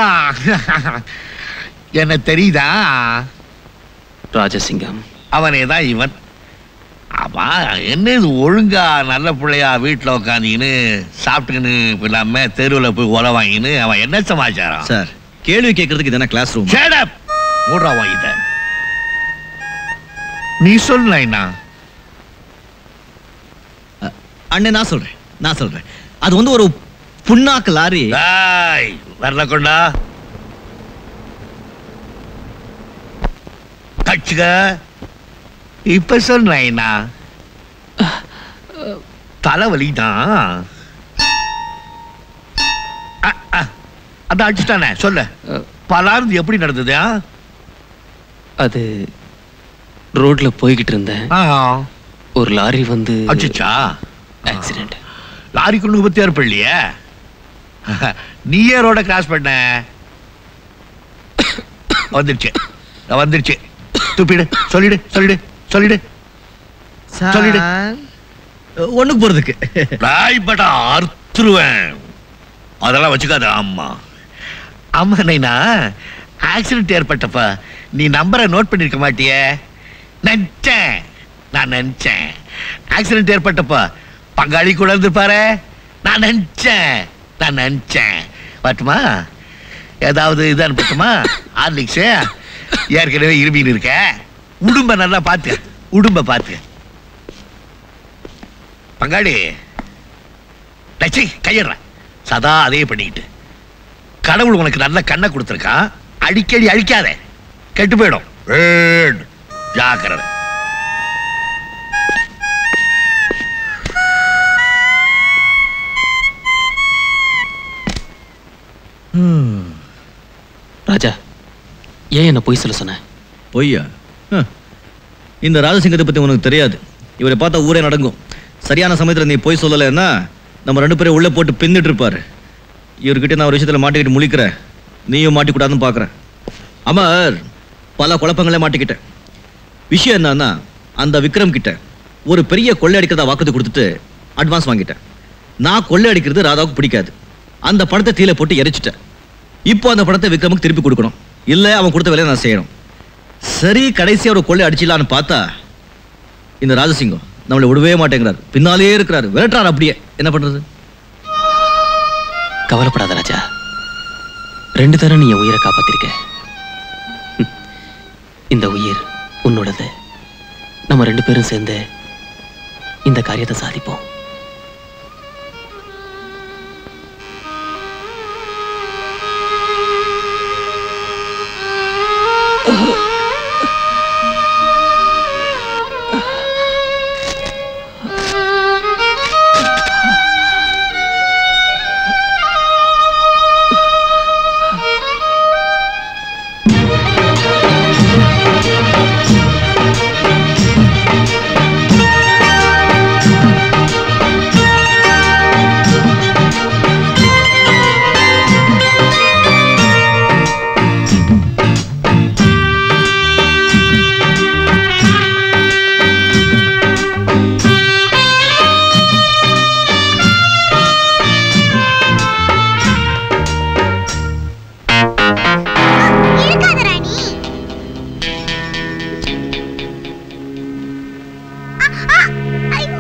என்ன தெரியுதா ராஜசிங்கம் அவனே தான் இவன் ஆமா என்ன இது ஒழுங்கா நல்ல பிள்ளையா வீட்டில் உட்காந்துக்கின்னு சாப்பிட்டுக்கின்னு இல்லாம தெருவில் போய் உர வாங்கின்னு அவன் என்ன சமாச்சாரம் சார் கேள்வி கேட்கறதுக்கு இதான கிளாஸ் ரூம் Shut up! மூடுறா வாங்கிட்ட நீ சொல் நைனா அண்ணே நான் சொல்றேன் நான் சொல்றேன் அது வந்து ஒரு புண்ணாக்கு லாரி வரல கொண்டா கட்சிக இப்ப சொல் நைனா தலைவலி தான் அதான் அடிச்சுட்டானே சொல்ல பலாருந்து எப்படி நடந்தது ஆ? அது ரோட்ல போய்கிட்டு இருந்தேன் ஒரு லாரி வந்து அடிச்சுச்சா ஆக்சிடென்ட் லாரி கொண்டு பத்தி ஏற்படலையே நீயே ரோட கிராஸ் பண்ண வந்துருச்சு வந்துருச்சு துப்பிடு சொல்லிடு சொல்லிடு சொல்லிடு சொல்லிடு ஒண்ணுக்கு போறதுக்கு ராய்படா அறுத்துருவேன் அதெல்லாம் வச்சுக்காத ஆமா ஆமா நைனா ஆக்சிடென்ட் ஏற்பட்டப்ப நீ நம்பரை நோட் பண்ணிருக்க மாட்டியே நினைச்சேன் நான் நினைச்சேன் ஆக்சிடென்ட் ஏற்பட்டப்ப பங்காளி கூட இருந்திருப்பாரு நான் நினைச்சேன் நான் நினைச்சேன் பட்டுமா ஏதாவது இது அனுப்பட்டுமா ஹார்லிக்ஸ் ஏற்கனவே இருமின்னு இருக்க உடும்ப நல்லா பார்த்து உடும்ப பார்த்து பங்காளி டச்சி கையிடுற சதா அதே பண்ணிக்கிட்டு கடவுள் உனக்கு நல்ல கண்ணை கொடுத்துருக்கான் அடிக்கடி அழிக்காத கெட்டு போயிடும் வேண். ஜாக்கிரதை ராஜா ஏன் என்ன பொய் சொல்ல சொன்ன பொய்யா ஹம். இந்த ராஜசிங்கத்தை பத்தி உனக்கு தெரியாது இவரை பார்த்தா ஊரே நடங்கும் சரியான சமயத்துல நீ பொய் சொல்லலைன்னா நம்ம ரெண்டு பேரும் உள்ள போட்டு பின்னிட்டு இருப்பாரு இவர்கிட்ட நான் ஒரு விஷயத்துல மாட்டிக்கிட்டு முழிக்கிறேன் நீயும் மாட்டிக்கூடாதுன்னு பார்க்கறேன் அமர் பல குழப்பங்களே மாட்டிக்கிட்டேன் விஷயம் என்னன்னா அந்த விக்ரம் கிட்ட ஒரு பெரிய கொள்ளை அடிக்கிறதா வாக்குறுதி கொடுத்துட்டு அட்வான்ஸ் வாங்கிட்டேன் நான் கொள்ளை அடிக்கிறது ராதாவுக்கு பிடிக்காது அந்த பணத்தை தீல போட்டு எரிச்சிட்டேன் இப்போ அந்த பணத்தை விக்ரமுக்கு திருப்பி கொடுக்கணும் இல்ல அவன் கொடுத்த வேலையை நான் செய்யணும் சரி கடைசியா ஒரு கொள்ளை அடிச்சிடலான்னு பார்த்தா இந்த ராஜசிங்கம் நம்மளை விடவே மாட்டேங்கிறார் பின்னாலே இருக்கிறார் விரட்டுறார் அப்படியே என்ன பண்றது கவலைப்படாத ராஜா ரெண்டு தரம் நீ என் உயிரை காப்பாத்திருக்க ம். இந்த உயிர் உன்னோடது நம்ம ரெண்டு பேரும் சேர்ந்து இந்த காரியத்தை சாதிப்போம் இருக்காத ராணி ஆ, ஆ, ஐயோ.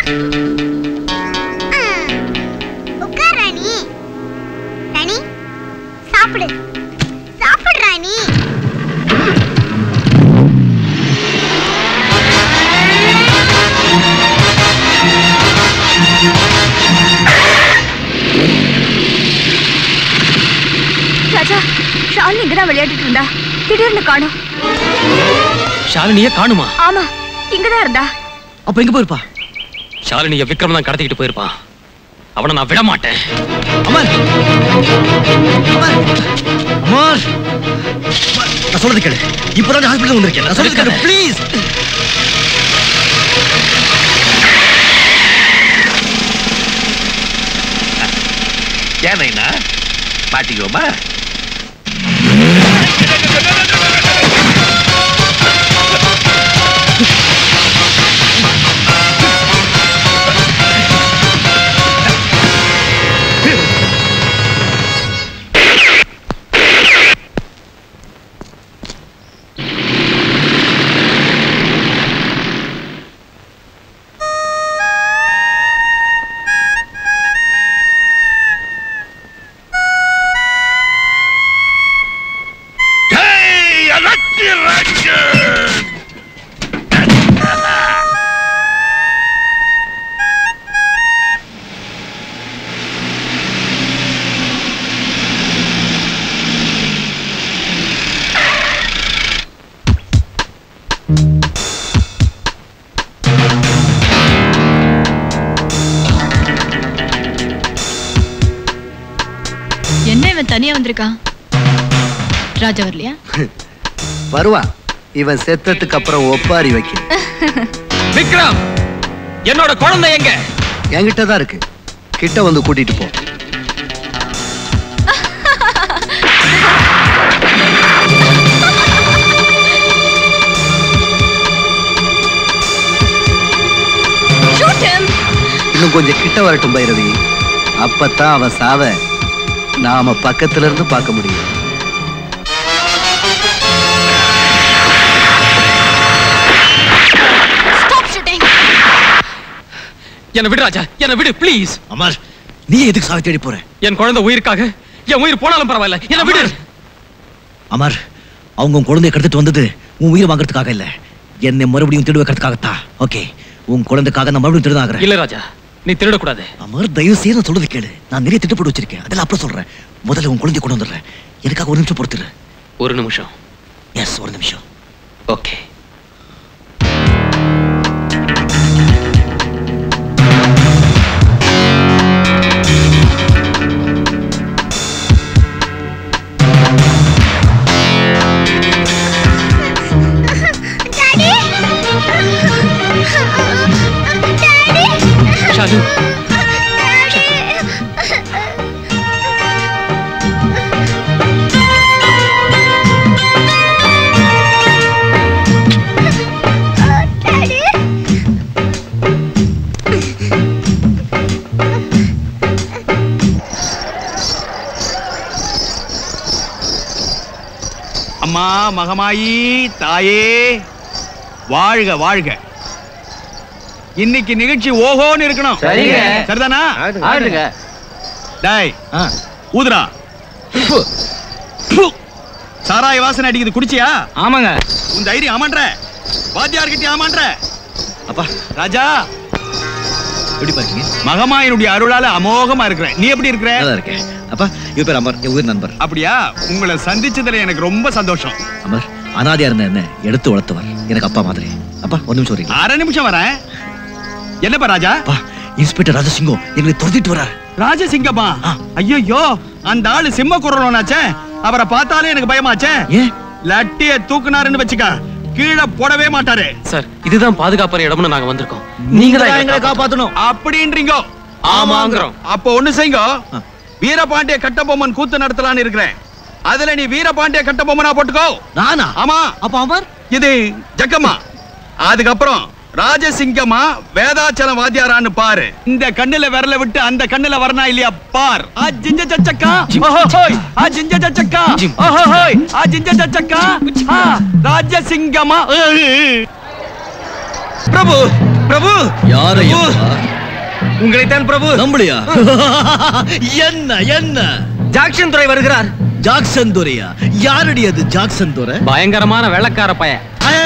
ஆ, உட்கார் ராணி ராணி சாப்பிடு சாப்பிடு ராணி ராஜா ஷாலினி இங்கதான் விளையாடிட்டு இருந்தா திடீர்னு காணோம் ஷாலினிய காணுமா ஆமா இங்கதான் இருந்தா அப்ப எங்க போயிருப்பா ஷாலினிய விக்ரம் தான் கடத்திக்கிட்டு போயிருப்பான் அவனை நான் விட மாட்டேன் அமர் அமர் நான் சொல்றது கேளு இப்பதான் ஹாஸ்பிட்டல் வந்திருக்கேன் நான் சொல்றது கேளு ப்ளீஸ் ஏன் நைனா மாட்டிக்குவோமா Hey, elected இவன் தனியா வந்திருக்கான் ராஜா வரலையா வருவான் இவன் செத்ததுக்கு அப்புறம் ஒப்பாரி வைக்க விக்ரம் என்னோட குழந்தை எங்க என்கிட்ட தான் இருக்கு கிட்ட வந்து கூட்டிட்டு போ இன்னும் கொஞ்சம் கிட்ட வரட்டும் பைரவி அப்பத்தான் அவன் சாவ நாம பக்கத்துல இருந்து பார்க்க முடியும் என்ன விடு ராஜா என்ன விடு ப்ளீஸ் அமர் நீ எதுக்கு சாவி தேடி போற என் குழந்தை உயிருக்காக என் உயிர் போனாலும் பரவாயில்ல என்ன விடு அமர் அவங்க உன் குழந்தைய கடத்திட்டு வந்தது உன் உயிரை வாங்குறதுக்காக இல்ல என்னை மறுபடியும் திருட வைக்கிறதுக்காகத்தான் ஓகே உன் குழந்தைக்காக நான் மறுபடியும் திருட ஆகிறேன் இல்ல ராஜா நீ திருடக்கூடாது அமர் தயவு செய்து நான் சொல்றது கேளு நான் நிறைய திட்டப்பட்டு வச்சிருக்கேன் அதெல்லாம் அப்புறம் சொல்றேன் முதல்ல உன் குழந்தைய கொண்டு வந்துடுறேன் எனக்காக ஒரு நிமிஷம் பொறுத்துரு ஒரு நிமிஷம் எஸ் ஒரு நிமிஷம் ஓகே ஷாலு அம்மா மகமாயி தாயே வாழ்க வாழ்க இன்னைக்கு நிகழ்ச்சி ஓஹோன்னு இருக்கணும் சரிங்க. சரிதானா ஆடுங்க. டேய் ஊதுரா ப்பு. ப்பு. சாராய வாசனை அடிக்குது குடிச்சியா ஆமாங்க உன் தைரியம் ஆமான்ற வாத்தியார்கிட்ட ஆமான்ற அப்பா ராஜா எப்படி பாருக்கீங்க மகமாயினுடைய அருளால அமோகமா இருக்கிறேன் நீ எப்படி இருக்கிற நல்லா இருக்கேன் அப்பா இவ பேர் அமர் என் உயிர் நண்பர் அப்படியா உங்களை சந்திச்சதுல எனக்கு ரொம்ப சந்தோஷம் அமர் அனாதையா இருந்த என்ன எடுத்து வளர்த்தவர் எனக்கு அப்பா மாதிரி அப்பா ஒரு நிமிஷம் வரீங்களா அரை நிமிஷம் வரேன் என்னப்பா ராஜா இன்ஸ்பெக்டர் ராஜசிங்கம் எங்களை துரத்திட்டு வரார் ராஜசிங்கமா ஐயோ அந்த ஆளு சிம்ம குரலோனாச்சே அவரை பார்த்தாலே எனக்கு பயமாச்சே லட்டிய தூக்குனாருன்னு வச்சுக்க கீழே போடவே மாட்டாரு சார் இதுதான் பாதுகாப்பான இடம்னு நாங்க வந்திருக்கோம் நீங்க தான் எங்களை காப்பாத்தணும் அப்படின்றீங்க ஆமாங்கிறோம். அப்ப ஒண்ணு செய்யுங்க வீரபாண்டிய கட்டபொம்மன் கூத்து நடத்தலாம்னு இருக்கிறேன் அதுல நீ வீரபாண்டிய கட்டபொம்மனா போட்டுக்கோ நானா ஆமா அப்ப அமர் இது ஜக்கம்மா அதுக்கப்புறம் ராஜசிங்கமா வேதாச்சலம் வாத்தியாரான்னு பாரு இந்த கண்ணுல விரல விட்டு அந்த கண்ணுல வரனா இல்லையா பார் ஆ ஜிஞ்ச சச்சக்கா ஓஹோய் ஆ ஜிஞ்ச சச்சக்கா ஓஹோய் ஆ ஜிஞ்ச சச்சக்கா ஆ ராஜசிங்கமா பிரபு பிரபு யாரையா உங்களைத்தான் பிரபு நம்பலையா என்ன என்ன ஜாக்சன் துறை வருகிறார் ஜாக்சன் துரையா யாரடி அது ஜாக்சன் துரை பயங்கரமான வெள்ளக்கார பையன்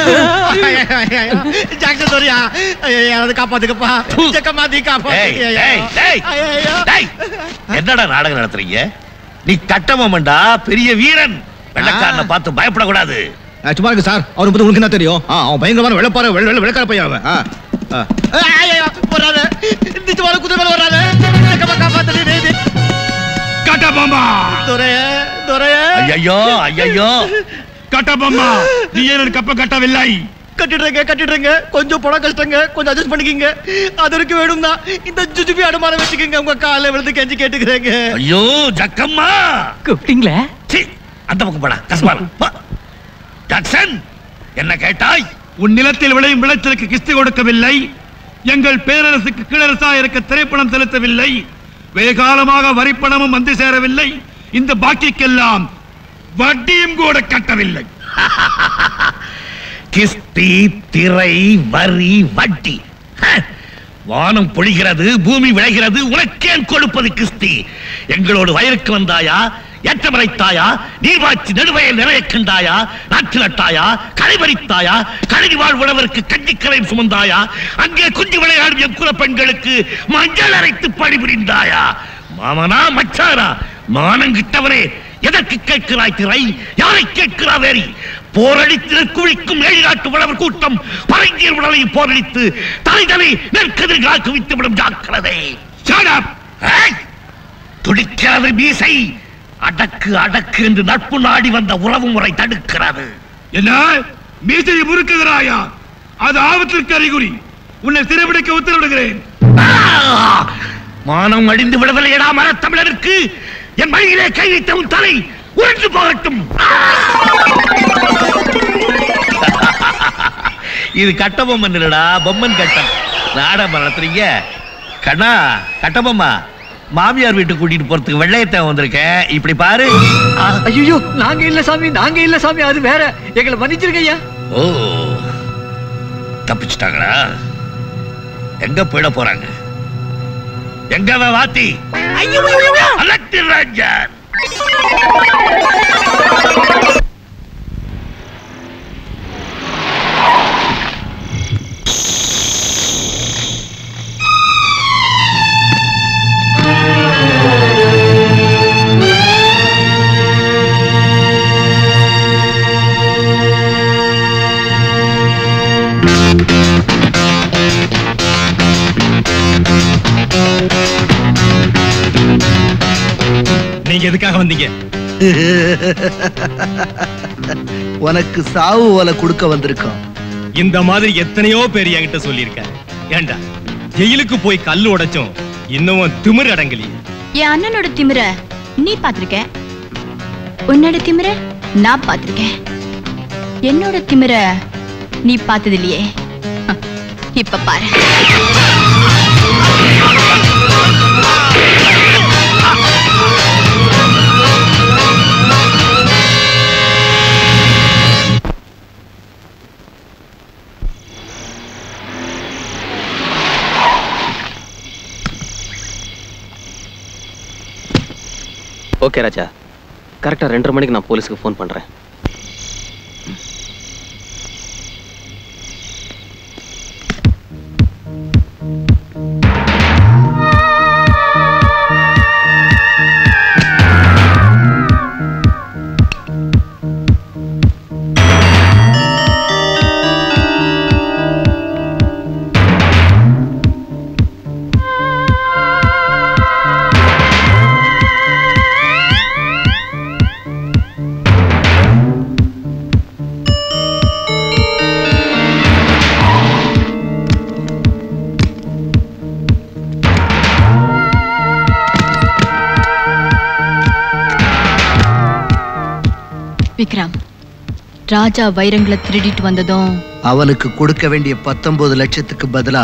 ஜாக்சன் துரையா யாராவது காப்பாத்துக்கப்பா ஜக்கம்மா நீ டேய், டேய், டேய், டேய். என்னடா நாடகம் நடத்துறீங்க நீ கட்டமண்டா பெரிய வீரன் வெள்ளக்காரனை பார்த்து பயப்படக்கூடாது ஆ, சும்மா இருக்கு சார் அவனை பத்தி உங்களுக்கு என்ன தெரியும் ஆ, அவன் பயங்கரமான வெள்ளப்பார வெள்ள வெள்ள வெள்ளக்கார பையன் அவன் ஆ, ஆ. வராது நிச்சயமான குதிரை மேல வராது ஜக்கம்மா காப்பாத்து கட்டபொம்மா துரைய துரைய ஐயோ ஐயோ கட்டபொம்மா நீ ஏன் கப்ப கட்டவில்லை கட்டிடுறேங்க கட்டிடுறேங்க கொஞ்சம் பணம் கஷ்டங்க கொஞ்சம் அட்ஜஸ்ட் பண்ணிக்கிங்க அதற்கு வேணும் தான் இந்த ஜுஜுபி அடமானம் வச்சுக்கோங்க உங்க காலை விழுந்து கெஞ்சி கேட்டுக்கிறேங்க ஐயோ ஜக்கம்மா கூப்பிட்டீங்களா சீ, அந்த பக்கம் போடா கஸ்பாரம் ஜாக்சன் என்ன கேட்டாய் உன் நிலத்தில் விளையும் விளைச்சலுக்கு கிஸ்தி கொடுக்கவில்லை எங்கள் பேரரசுக்கு கீழரசா இருக்க திரைப்பணம் செலுத்தவில்லை வெகுகாலமாக வரிப்பணமும் வந்து சேரவில்லை இந்த பாக்கிக்கெல்லாம் வட்டியும் கூட கட்டவில்லை கிஸ்தி திரை வரி வட்டி ஹ! வானம் பொழிகிறது பூமி விளைகிறது உனக்கேன் கொடுப்பது கிஸ்தி எங்களோடு வயலுக்கு வந்தாயா ஏற்றமறைத்தாயா நீர்வாய்ச்சி நடுவயல் நிறைய கண்டாயா நாற்று நட்டாயா களை பறித்தாயா கழனி வாழ் உழவருக்கு கஞ்சிக்கலை சுமந்தாயா அங்கே குஞ்சு விளையாடும் எம் குல பெண்களுக்கு மஞ்சள் அரைத்து பணிபுரிந்தாயா மாமனா மச்சானா மானங்கிட்டவரே எதற்கு கேட்கிறாய் திரை யாரை கேட்கிறா வேறி போரடித்து குழிக்கும் ஏழு நாட்டு உழவர் கூட்டம் பரங்கியர் உடலை போரடித்து தலைதலை நெற்கதிர்கள் குவித்து விடும் ஜாக்கிரதை Shut up! ஏய்! துடிக்கிறது மீசை அடக்கு அடக்கு என்று நட்பு நாடி வந்த உறவு முறை தடுக்கிறது என்ன மீசையை முறுக்குகிறாயா அது ஆபத்திற்கு அறிகுறி உன்னை சிறைபிடிக்க உத்தரவிடுகிறேன் மானம் அடிந்து விடவில்லையடா மரத்தமிழருக்கு என் வழியிலே கை வைத்த உன் தலை உருண்டு போகட்டும் இது கட்ட பொம்மன் இல்லடா பொம்மன் கட்டம் நாடகம் நடத்துறீங்க கண்ணா கட்டபொம்மா மாமியார் வீட்டுக்கு கூட்டிட்டு போறதுக்கு வெள்ளையத்தை வந்திருக்கேன் இப்படி பாரு ஐயோ நாங்க இல்ல சாமி நாங்க இல்ல சாமி அது வேற எங்களை மன்னிச்சிருங்க ஐயா ஓ தப்பிச்சிட்டாங்களா எங்க போயிட போறாங்க எங்க அவன் வாத்தி அலட்டி ராஜன் நீங்க எதுக்காக வந்தீங்க உனக்கு சாவு ஓலை கொடுக்க வந்திருக்கோம் இந்த மாதிரி எத்தனையோ பேர் என்கிட்ட சொல்லியிருக்காரு ஏண்டா ஜெயிலுக்கு போய் கல்லு உடைச்சும் இன்னும் திமிர் அடங்கலையே என் அண்ணனோட திமிர நீ பாத்திருக்க உன்னோட திமிர நான் பாத்திருக்கேன் என்னோட திமிர நீ பார்த்தது இல்லையே ஹ, இப்ப பாரு ஓகே ராஜா கரெக்டாக ரெண்டரை மணிக்கு நான் போலீஸுக்கு ஃபோன் பண்ணுறேன் விக்ரம் ராஜா வைரங்களை திருடிட்டு வந்ததும் அவனுக்கு கொடுக்க வேண்டிய பத்தொன்பது லட்சத்துக்கு பதிலா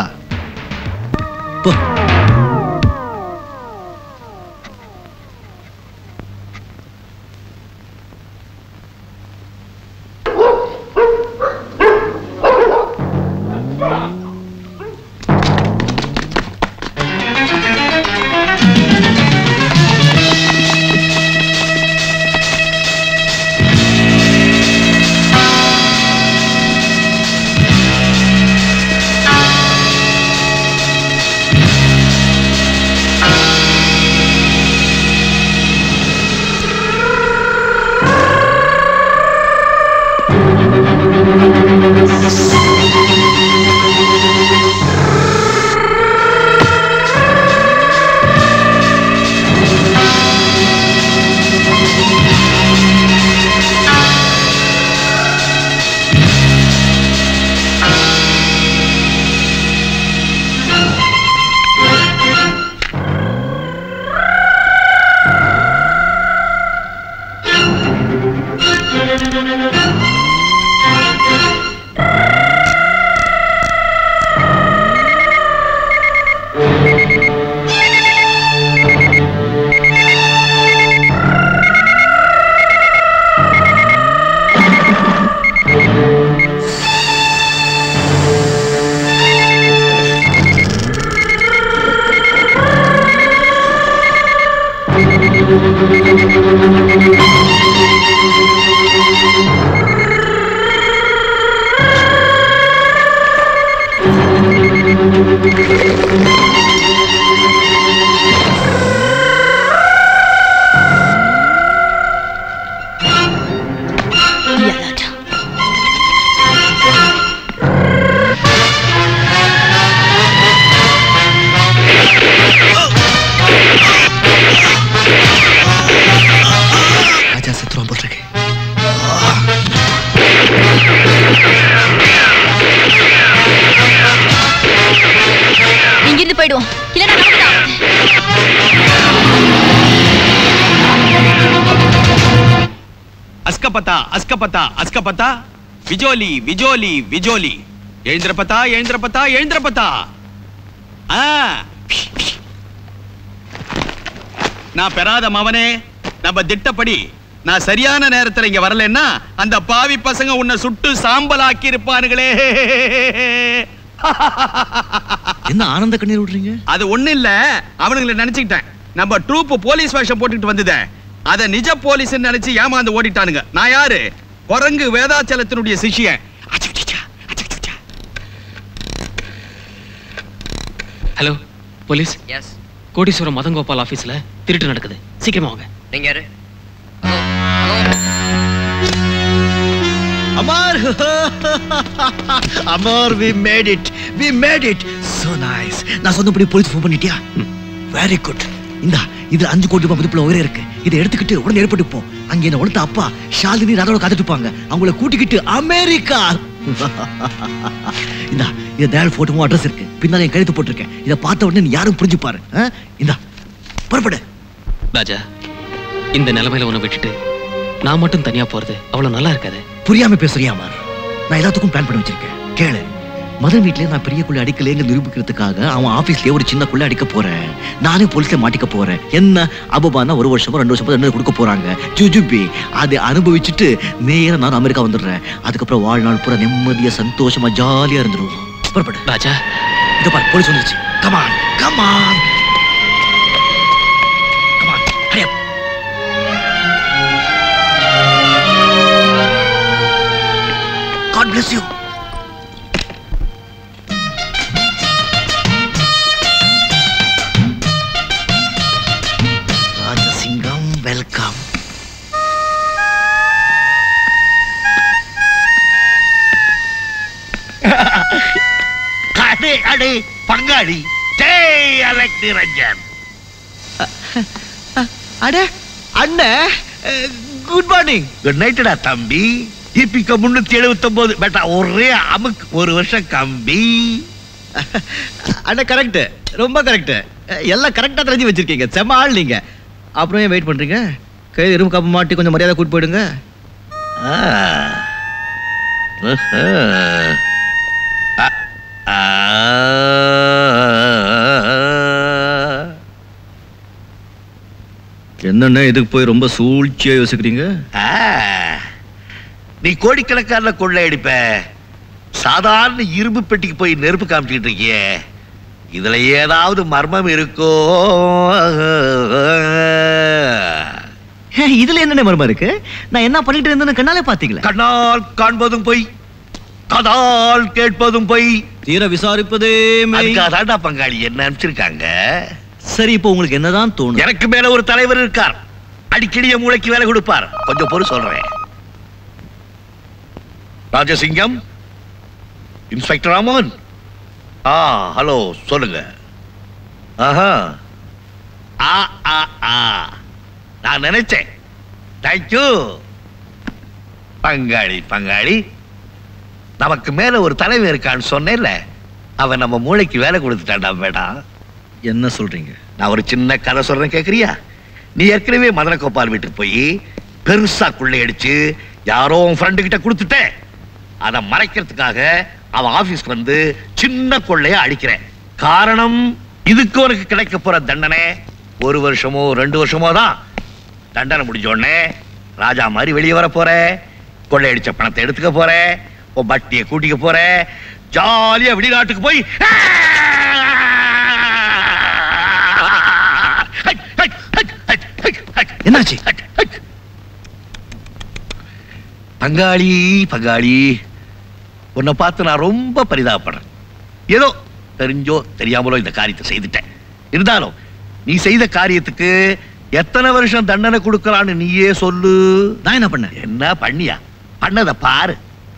Oh! போயிடுவோம் இல்லைன்னா நமக்கு தான் ஆபத்து. அஸ்கபத்தா அஸ்கபத்தா அஸ்கபத்தா விஜோலி விஜோலி விஜோலி எழுந்திரப்பத்தா எழுந்திரப்பத்தா எழுந்திரப்பத்தா ஆ நான் பெறாத மவனே நம்ம திட்டப்படி நான் சரியான நேரத்துல இங்க வரலன்னா அந்த பாவி பசங்க உன்னை சுட்டு சாம்பலாக்கி இருப்பானுங்களே என்ன ஆனந்த கண்ணீர் விடுறீங்க அது ஒண்ணு இல்ல அவனுங்களை நினைச்சுக்கிட்டேன் நம்ம ட்ரூப் போலீஸ் வேஷம் போட்டுக்கிட்டு வந்ததே அத நிஜ போலீஸ் நினைச்சு ஏமாந்து ஓடிட்டானுங்க நான் யாரு குரங்கு வேதாச்சலத்தினுடைய சிஷ்யன் hello police yes Kodeeswaram Madangopal ஆபீஸ்ல திருட்டு நடக்குது சீக்கிரமா வாங்க நீங்க யாரு Amar Amar we made it we made it so nice நான் சொன்னபடி போலீஸ் ஃபோன் பண்ணிட்டியா வெரி குட் இந்தா இதுல அஞ்சு கோடி ரூபாய் மதிப்புல உயரம் இருக்கு இதை எடுத்துக்கிட்டு உடனே ஏற்பட்டு போ அங்க என்ன உடத்த அப்பா ஷாலினி ராதோட காத்துட்டு இருப்பாங்க அவங்கள கூட்டிக்கிட்டு அமெரிக்கா இந்தா இது தயாள் போட்டோவும் அட்ரஸ் இருக்கு பின்னால என் கழுத்து போட்டிருக்கேன் இதை பார்த்த உடனே நீ யாரும் புரிஞ்சுப்பாரு ஆ? இந்தா புறப்படு ராஜா இந்த நிலைமையில உன்னை விட்டுட்டு நான் மட்டும் தனியா போறது அவ்வளவு நல்லா இருக்காது புரியாம பேசுறியா அமர் நான் எல்லாத்துக்கும் பிளான் பண்ணி வச்சிருக்கேன் கேளு மதன் வீட்லயே நான் பெரிய குள்ள அடிக்கலைங்க நிரூபிக்கிறதுக்காக அவன் ஆபீஸ்லயே ஒரு சின்ன குள்ள அடிக்க போறேன் நானே போலீஸ்ல மாட்டிக்க போறேன் என்ன அபபானா ஒரு வருஷமோ ரெண்டு வருஷமோ ரெண்டு கொடுக்க போறாங்க ஜுஜுபி அதை அனுபவிச்சுட்டு நேரா நான் அமெரிக்கா வந்துடுறேன் அதுக்கப்புறம் வாழ்நாள் பூரா நிம்மதியா சந்தோஷமா ஜாலியா இருந்துருவோம் புறப்படு ராஜா இத பாரு போலீஸ் வந்துருச்சு come on come on come on hurry up God bless you. Rajasingam welcome அடே அடே பங்காளி ஜெய் அலக் நிரஞ்சன் அட அண்ணன் குட் மார்னிங் குட் நைட்டுடா தம்பி இப்பிக்க முன்னூத்தி எழுபத்தி ஒன்பது பேட்டா ஒரே அமுக்கு ஒரு வருஷம் கம்பி அண்ணன் கரெக்ட் ரொம்ப கரெக்ட் எல்லாம் கரெக்டா தெரிஞ்சு வச்சிருக்கீங்க செம்ம ஆள் நீங்க அப்புறம் ஏன் வெயிட் பண்றீங்க கையில் எறும்பு காப்பு மாட்டி கொஞ்சம் மரியாதை கூட்டு போயிடுங்க ஆ. ஆஹா. ஆ. ஆ. என்னண்ணே இதுக்கு போய் ரொம்ப சூழ்ச்சியா யோசிக்கிறீங்க ஆ. நீ கோடிக்கணக்கான கொள்ளையடிப்ப சாதாரண இரும்பு பெட்டிக்கு போய் நெருப்பு காமிச்சிட்டு இருக்கியே இதுல ஏதாவது மர்மம் இருக்கோ இதுல என்னென்ன மர்மம் இருக்கு நான் என்ன பண்ணிட்டு இருந்தேன்னு கண்ணாலே பாத்தீங்களா கண்ணால் காண்பதும் பொய் கதால் கேட்பதும் பொய் தீர விசாரிப்பதே அதுக்காக தாண்டா பங்காளி என்ன அனுப்பிச்சிருக்காங்க சரி இப்போ உங்களுக்கு என்னதான் தோணும் எனக்கு மேல ஒரு தலைவர் இருக்கார் அடிக்கடி என் மூளைக்கு வேலை கொடுப்பார் கொஞ்சம் பொறு சொல்றேன் ராஜசிங்கம் இன்ஸ்பெக்டர் ராமன் ஆ ஹலோ சொல்லுங்க ஆஹா ஆ ஆ ஆ நான் நினைச்சேன் தேங்க்யூ பங்காளி பங்காளி நமக்கு மேல ஒரு தலைவர் இருக்கான்னு சொன்னேன்ல அவன் நம்ம மூளைக்கு வேலை கொடுத்துட்டான்டா வேடாம் என்ன சொல்றீங்க நான் ஒரு சின்ன கதை சொல்றேன் கேக்குறியா நீ ஏற்கனவே மதுரை கோபால் வீட்டுக்கு போய் பெருசா கொள்ளையடிச்சு யாரோ உன் ஃப்ரெண்டு கிட்ட கொடுத்துட்ட அதை மறைக்கிறதுக்காக அவன் ஆபீஸ்க்கு வந்து சின்ன கொள்ளைய அடிக்கிறேன் காரணம் இதுக்கு உனக்கு கிடைக்க போற தண்டனை ஒரு வருஷமோ ரெண்டு வருஷமோ தான் தண்டனை முடிஞ்ச உடனே ராஜா மாதிரி வெளியே வர போற கொள்ளையடிச்ச பணத்தை எடுத்துக்க போற உன் பட்டியை கூட்டிக்க போற ஜாலியா வெளிநாட்டுக்கு போய் என்னாச்சு பங்காளி பங்காளி உன்னை பார்த்து நான் ரொம்ப பரிதாபப்படுறேன் ஏதோ தெரிஞ்சோ தெரியாமலோ இந்த காரியத்தை செய்துட்டேன் இருந்தாலும் நீ செய்த காரியத்துக்கு எத்தனை வருஷம் தண்டனை கொடுக்கலான்னு நீயே சொல்லு நான் என்ன பண்ணேன் என்ன பண்ணியா பண்ணதை பாரு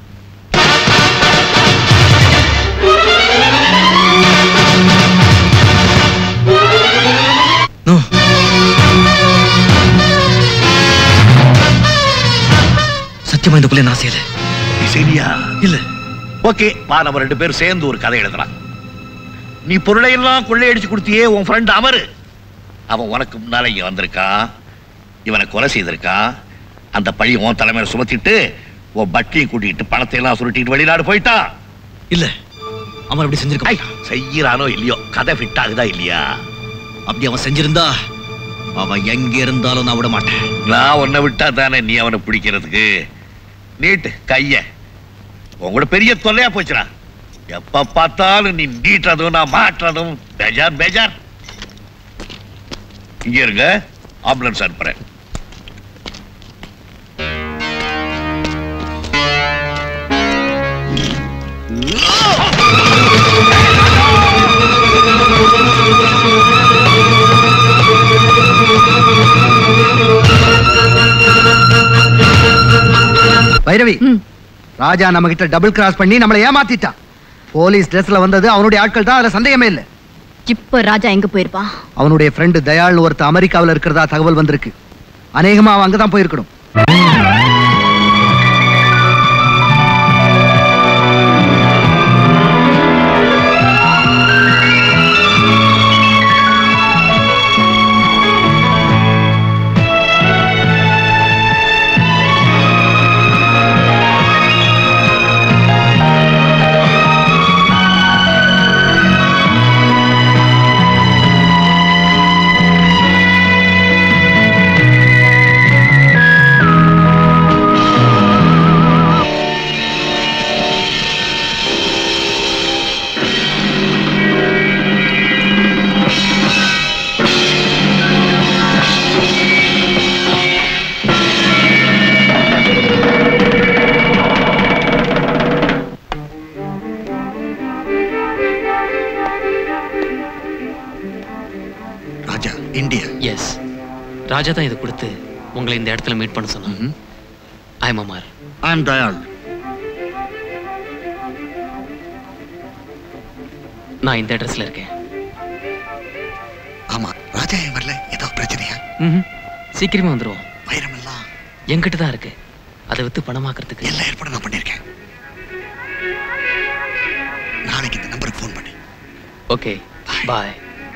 சத்தியமா இந்த பிள்ளை நான் செய்யல நீ சரியா இல்ல ஓகே வா நம்ம ரெண்டு பேரும் சேர்ந்து ஒரு கதை எழுதலாம் நீ பொருளை எல்லாம் கொள்ளையடிச்சு கொடுத்தியே உன் ஃப்ரெண்ட் அமரு அவன் உனக்கு முன்னால இங்க வந்திருக்கான் இவனை கொலை செய்திருக்கான் அந்த பழி உன் தலைமையில சுமத்திட்டு உன் பட்டியும் கூட்டிட்டு பணத்தை எல்லாம் சுருட்டிட்டு வெளிநாடு போயிட்டான் இல்ல அவன் அப்படி செஞ்சிருக்க செய்யறானோ இல்லையோ கதை ஃபிட் ஆகுதா இல்லையா அப்படி அவன் செஞ்சிருந்தா அவன் எங்க இருந்தாலும் நான் விட மாட்டேன் நான் உன்னை விட்டா தானே நீ அவனை பிடிக்கிறதுக்கு நீட்டு கைய உங்களோட பெரிய தொல்லையா போச்சுடா எப்ப பார்த்தாலும் நீ நீட்டுறதும் நான் மாட்டுறதும் பேஜார் பேஜார் இங்க இருங்க ஆம்புலன்ஸ் அனுப்புறேன் பைரவி ராஜா நம்ம கிட்ட டபுள் கிராஸ் பண்ணி நம்மளை ஏமாத்திட்டான் போலீஸ் ட்ரெஸ்ல வந்தது அவனுடைய ஆட்கள் தான் அதுல சந்தேகமே இல்லை இப்ப ராஜா எங்க போயிருப்பான் அவனுடைய ஃப்ரெண்டு தயாள் ஒருத்த அமெரிக்காவில் இருக்கிறதா தகவல் வந்திருக்கு அநேகமா அவன் அங்கதான் போயிருக்கணும் ராஜா இந்தியா எஸ் ராஜா தான் இதை கொடுத்து உங்களை இந்த இடத்துல மீட் பண்ண சொன்னாங்க I am Amar I am Dayal நான் இந்த அட்ரஸ்ல இருக்கேன் ஆமா ராஜா ஏன் வரல ஏதோ பிரச்சனையா ம்ஹும். சீக்கிரமா வந்துருவோம் வைரம் எல்லாம் என்கிட்ட தான் இருக்கு அதை வித்து பணமாக்குறதுக்கு எல்லா ஏற்பாடும் நான் பண்ணிருக்கேன் நாளைக்கு இந்த நம்பருக்கு ஃபோன் பண்ணு okay bye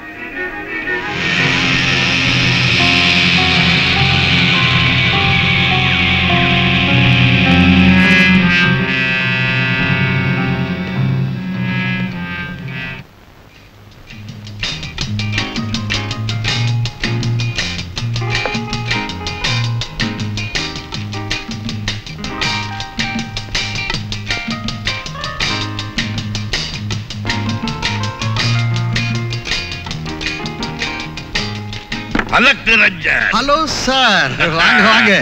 Alak Ranjan hello sir வாங்க வாங்க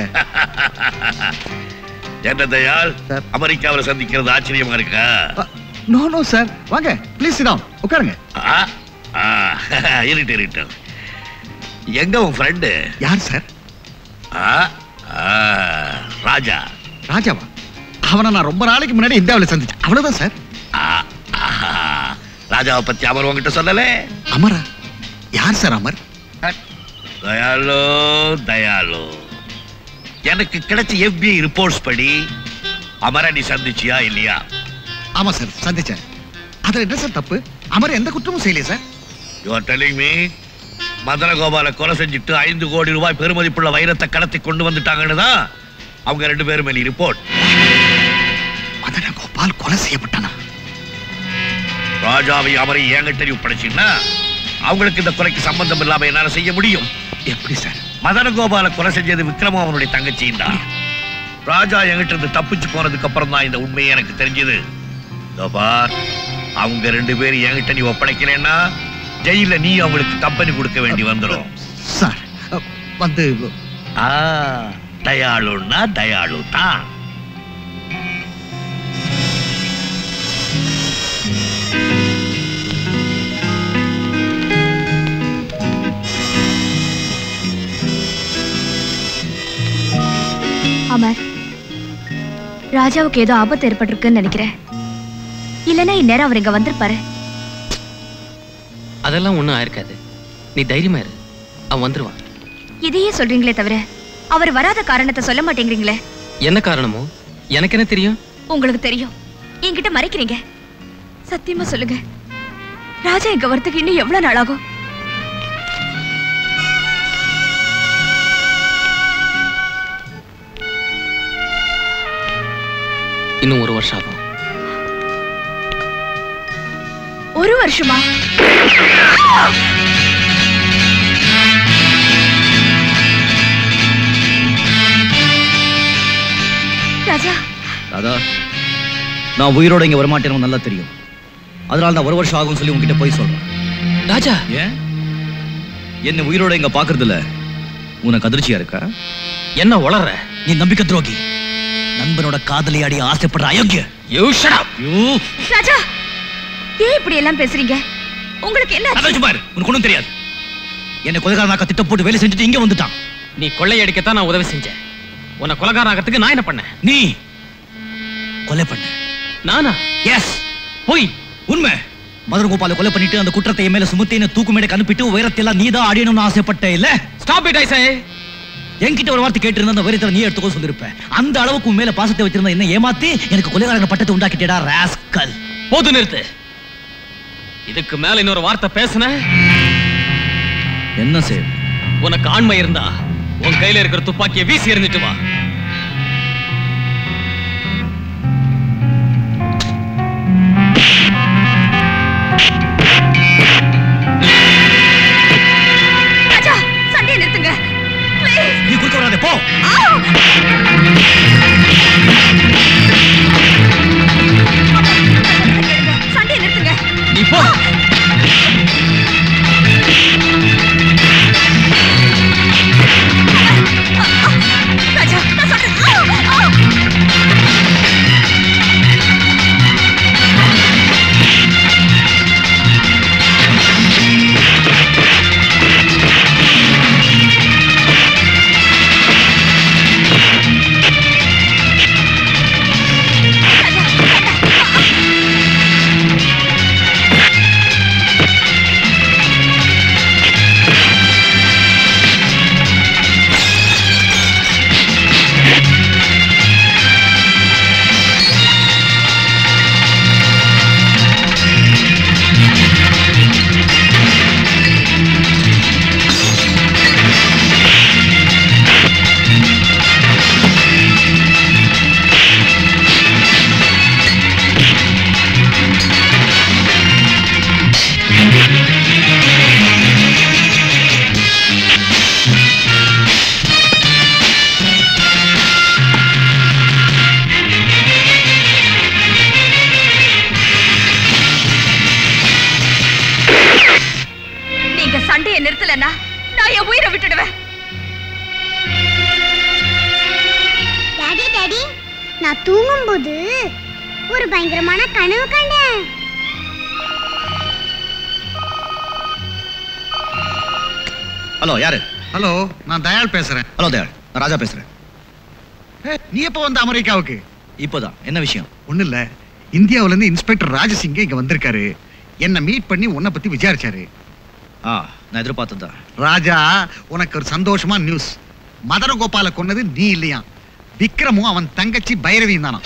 என்ன தயாள் அமெரிக்காவில் சந்திக்கிறது ஆச்சரியமா இருக்கா நோ நோ சார் வாங்க ப்ளீஸ் சிடாம் உட்காருங்க ஆ, ஆ, இருட்டு இருட்டு எங்க உன் ஃப்ரெண்டு யார் சார் ராஜா ராஜாவா அவனை நான் ரொம்ப நாளைக்கு முன்னாடி இந்தியாவில் சந்திச்சேன் அவ்வளவுதான் சார் ஆஹா, ராஜாவை பத்தி அவர் உங்ககிட்ட சொல்லலே அமரா யார் சார் அமர் தயாளு தயாளு எனக்கு கிடைச்ச FBI ரிப்போர்ட்ஸ் படி அமர நீ சந்திச்சியா இல்லையா ஆமா சார் சந்திச்சேன் அதுல என்ன சார் தப்பு அமர் எந்த குற்றமும் செய்யலையே sir you are telling me மதன கோபால கொலை செஞ்சுட்டு ஐந்து கோடி ரூபாய் பெருமதிப்புள்ள வைரத்தை கடத்தி கொண்டு வந்துட்டாங்கன்னு தான் அவங்க ரெண்டு பேரும் மேலே ரிப்போர்ட் மதன கோபால் கொலை செய்யப்பட்டானா ராஜாவை அவரை என்கிட்ட ஒப்படைச்சின்னா அவங்களுக்கு இந்த கொலைக்கு சம்பந்தம் இல்லாம என்னால செய்ய முடியும் எப்படி சார் மதன கோபால கொலை செஞ்சது விக்ரமும் அவனுடைய தங்கச்சியும் தான் ராஜா என்கிட்ட இருந்து தப்பிச்சு போனதுக்கு அப்புறம் தான் இந்த உண்மையை எனக்கு தெரிஞ்சது இதோ பார் அவங்க ரெண்டு பேரும் என்கிட்ட நீ ஒப்படைக்கிறேன்னா ஜெயில நீ அவங்களுக்கு கம்பெனி கொடுக்க வேண்டி வந்துடும் சார் வந்து ஆ தயாளுன்னா தயாளு தான் அமர் ராஜாவுக்கு ஏதோ ஆபத்து ஏற்பட்டிருக்குன்னு நினைக்கிறேன் இல்லைன்னா இந்நேரம் அவர் இங்க வந்திருப்பாரு அதெல்லாம் ஒண்ணும் ஆயிருக்காது நீ தைரியமா இரு அவன் வந்துருவான் இதையே சொல்றீங்களே தவிர அவர் வராத காரணத்தை சொல்ல மாட்டேங்கிறீங்களே என்ன காரணமோ எனக்கு என்ன தெரியும் உங்களுக்கு தெரியும் என்கிட்ட மறைக்கிறீங்க சத்தியமா சொல்லுங்க ராஜா இங்க வரத்துக்கு இன்னும் எவ்வளவு நாள் ஆகும் இன்னும் ஒரு வருஷம் ஆகும் ஒரு வருஷமா ராஜா ராதா நான் உயிரோட இங்க வரமாட்டேன்னு நல்லா தெரியும் அதனால நான் ஒரு வருஷம் ஆகும்னு சொல்லி உங்ககிட்ட போய் சொல்றேன் ராஜா ஏன் என்ன உயிரோட இங்க பாக்குறதுல உனக்கு அதிர்ச்சியா இருக்கா என்ன உளற நீ நம்பிக்கை துரோகி நண்பனோட காதலி அடி ஆசைப்படுற அயோக்கிய you shut up you Raja ஏன் இப்படி எல்லாம் பேசுறீங்க உங்களுக்கு என்ன அதான் பாரு உனக்கு ஒண்ணும் தெரியாது என்ன கொலைகாரனாக்க திட்டம் போட்டு வேலை செஞ்சுட்டு இங்க வந்துட்டான் நீ கொள்ளையடிக்கத்தான் நான் உதவி செஞ்சேன் உன்னை கொலகாரனாகிறதுக்கு நான் என்ன பண்ணேன் நீ கொலை பண்ண நானா எஸ் போய் உண்மை மதுர கோபால கொலை பண்ணிட்டு அந்த குற்றத்தை என் மேல சுமத்தி என்ன தூக்கு மேடைக்கு அனுப்பிட்டு உயரத்தை எல்லாம் நீ தான் அடையணும்னு ஆசைப்பட்ட இல்ல ஸ்டாப் இட் ஐ சே என்கிட்ட ஒரு வார்த்தை கேட்டு அந்த உயரத்தை நீ எடுத்துக்கோ சொல்லிருப்ப அந்த அளவுக்கு உன் மேல பாசத்தை வச்சிருந்த என்ன ஏமாத்தி எனக்கு கொலைகாரன பட்டத்தை உண்டாக்கிட்டேடா ராஸ்கல் போது நிறுத்து இதுக்கு மேல இன்னொரு வார்த்தை பேசுன என்ன செய்ய உனக்கு ஆண்மை இருந்தா உன் கையில இருக்கிற துப்பாக்கியை வீசி எறிஞ்சிட்டு வா ராஜா சண்டையை நிறுத்துங்க ப்ளீஸ் நீ குறுக்க வராதே போ சண்டையை நிறுத்துங்க நீ போ ராஜா நான் சொல்றேன் ஆ, ஆ. நீங்க சண்டையை நிறுத்தலன்னா நான் என் உயிரை விட்டுடுவேன் டாடி டாடி நான் தூங்கும்போது ஒரு பயங்கரமான கனவு கண்டேன் ஹலோ யாரு ஹலோ நான் தயாள் பேசுறேன் ஹலோ தயாள் நான் ராஜா பேசுறேன் நீ எப்போ வந்த அமெரிக்காவுக்கு இப்போதான் என்ன விஷயம் ஒண்ணு இல்ல இந்தியாவுல இருந்து இன்ஸ்பெக்டர் ராஜசிங்க இங்க வந்திருக்காரு என்ன மீட் பண்ணி உன்னை பத்தி விசாரிச்சாரு ஆ நான் எதிர்பார்த்ததா ராஜா உனக்கு ஒரு சந்தோஷமா நியூஸ் மதன கோபால கொன்னது நீ இல்லையா விக்ரமும் அவன் தங்கச்சி பைரவியும் தானா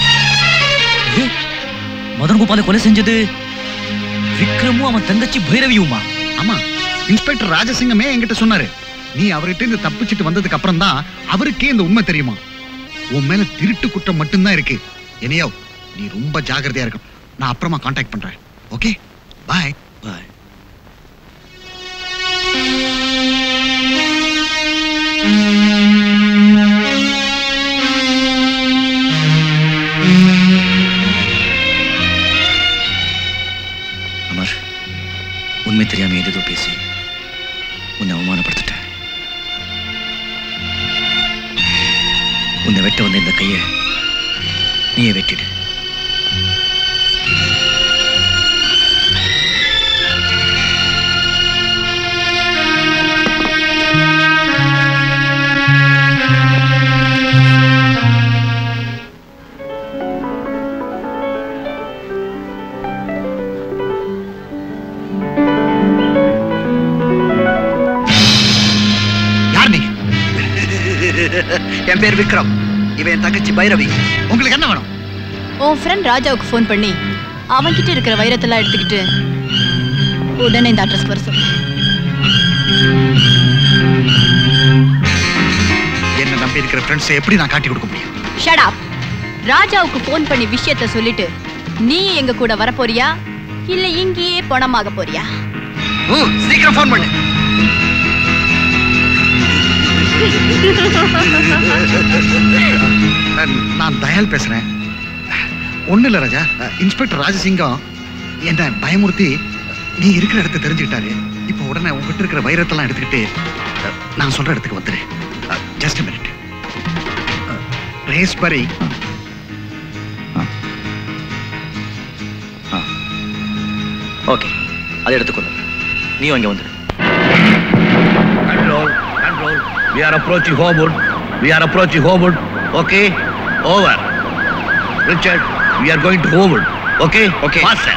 மதன் கோபாலை கொலை செஞ்சது விக்ரமும் அவன் தங்கச்சி பைரவியுமா ஆமா இன்ஸ்பெக்டர் ராஜசிங்கமே என்கிட்ட சொன்னாரு நீ அவர்கிட்ட இருந்து தப்பிச்சிட்டு வந்ததுக்கு அப்புறம் தான் அவருக்கே இந்த உண்மை தெரியுமா உன் மேல திருட்டு குற்றம் மட்டும்தான் இருக்கு என்னையோ நீ ரொம்ப ஜாக்கிரதையா இருக்கணும் நான் அப்புறமா காண்டாக்ட் பண்றேன் ஓகே பாய் பாய் அமர் உண்மை தெரியாம ஏதேதோ பேசி உன்னை அவமானப்படுத்திட்டேன் உன்னை வெட்ட வந்த இந்த கையை நீயே வெட்டிடு யார் நீ என் பேர் விக்ரம் இவன் என் தங்கச்சி பைரவி உங்களுக்கு என்ன வேணும் உன் ஃப்ரெண்ட் ராஜாவுக்கு ஃபோன் பண்ணி அவன்கிட்ட இருக்கிற வைரத்தெல்லாம் எடுத்துக்கிட்டு உடனே இந்த அட்ரஸ் வர சொல்லு என்ன நம்பி இருக்கிற ஃப்ரெண்ட்ஸை எப்படி நான் காட்டி கொடுக்க முடியும் ஷட் அப் ராஜாவுக்கு ஃபோன் பண்ணி விஷயத்த சொல்லிட்டு நீ எங்க கூட வர போறியா இல்ல இங்கேயே பணமாக போறியா ம், சீக்கிரம் ஃபோன் பண்ணு அஹ், நான் தயால் பேசுறேன் ஒண்ணு இல்ல ராஜா அஹ், இன்ஸ்பெக்டர் ராஜசிங்கம் என்ன பயமுறுத்தி நீ இருக்கிற இடத்த தெரிஞ்சுக்கிட்டாரு இப்போ உடனே உங்ககிட்ட இருக்கிற வைரத்தெல்லாம் எடுத்துக்கிட்டு அஹ், நான் சொல்ற இடத்துக்கு வந்துரு ஜஸ்ட் மினிட் ரேஸ்பரி ஓகே அதை எடுத்துக்கொண்டு நீ அங்கே வந்துடு Control, control. We are approaching Homewood. We are approaching Homewood. Okay? Over. Richard, we are going to Homewood. Okay? Okay. Faster.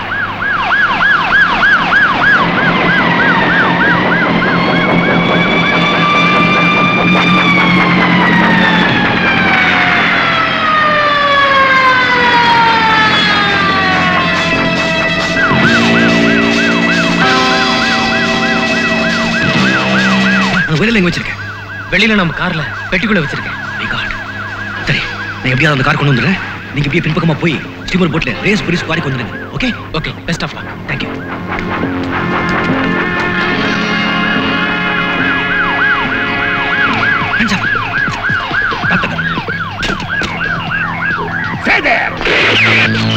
வெளியில எங்க வச்சிருக்கேன் வெளியில நம்ம கார்ல பெட்டிக்குள்ள வச்சிருக்கேன் My God. சரி நான் எப்படியாவது அந்த கார் கொண்டு வந்துடுறேன் நீங்க இப்படியே பின்பக்கமா போய் ஸ்டீமர் போட்ல ரேஸ் போலீஸ் குவாரிக்கு வந்துடுங்க okay okay best of luck thank you Stay there.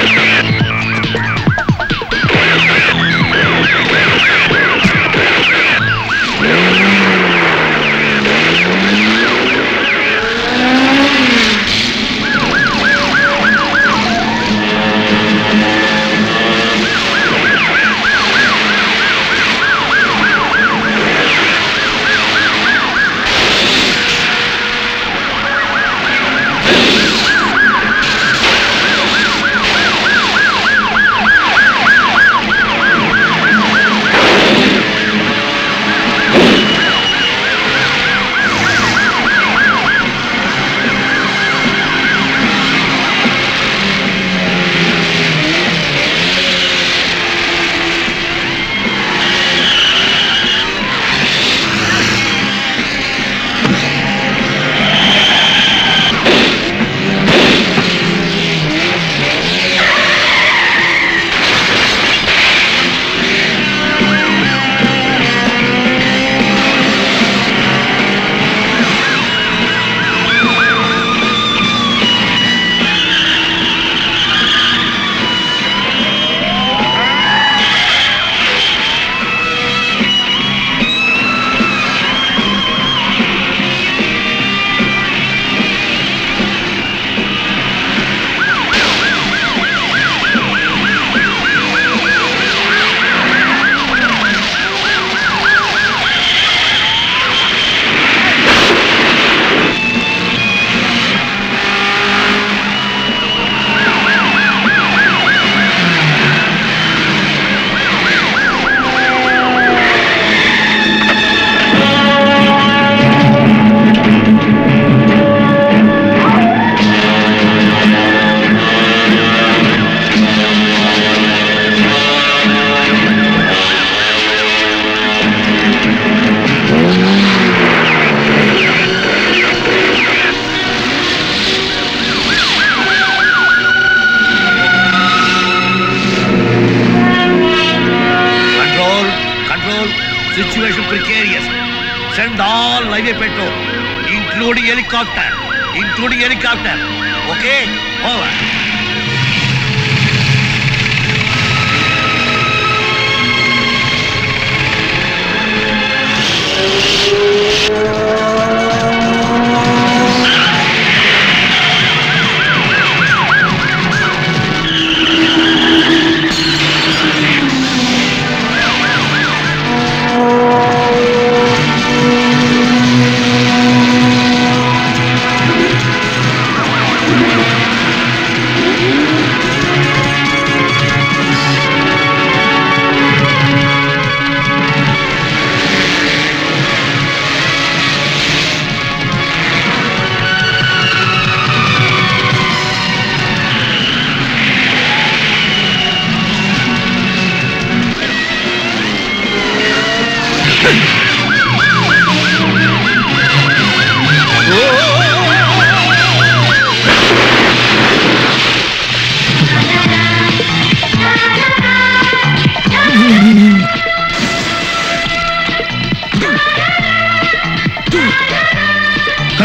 Control, control. Situation precarious. Send all highway patrol, including helicopter, including helicopter. Okay? Over.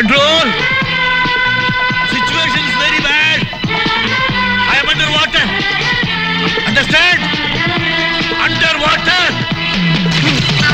Control! Situation is very bad. I am underwater. Understand? Underwater.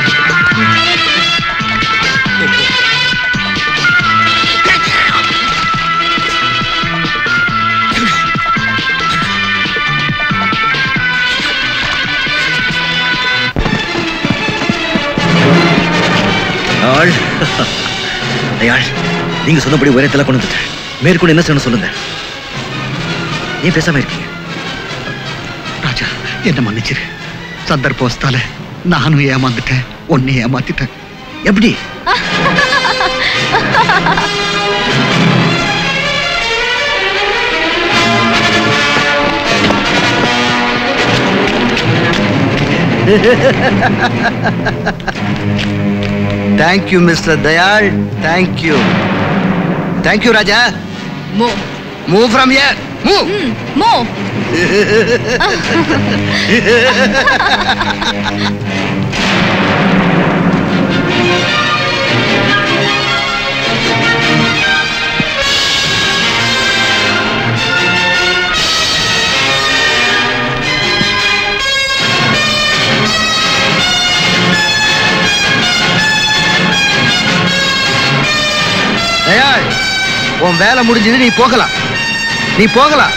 ஆள் ஐயாள் நீங்க சொன்னபடி உயரத்தில் கொண்டு வந்துட்டேன் மேற்கொண்டு என்ன செய்யணும் சொல்லுங்க ஏன் பேசாம இருக்கீங்க ராஜா என்ன மன்னிச்சிரு சந்தர்ப்பவஸ்தால நானும் ஏமாந்துட்டேன் உன்னை ஏமாத்திட்டேன் எப்படி thank you mister Dayal thank you thank you Raja மூ மூவ் ஃப்ரம் ஹியர் மூவ் மூ தயாள் உன் வேலை முடிஞ்சது நீ போகலாம் நீ போகலாம்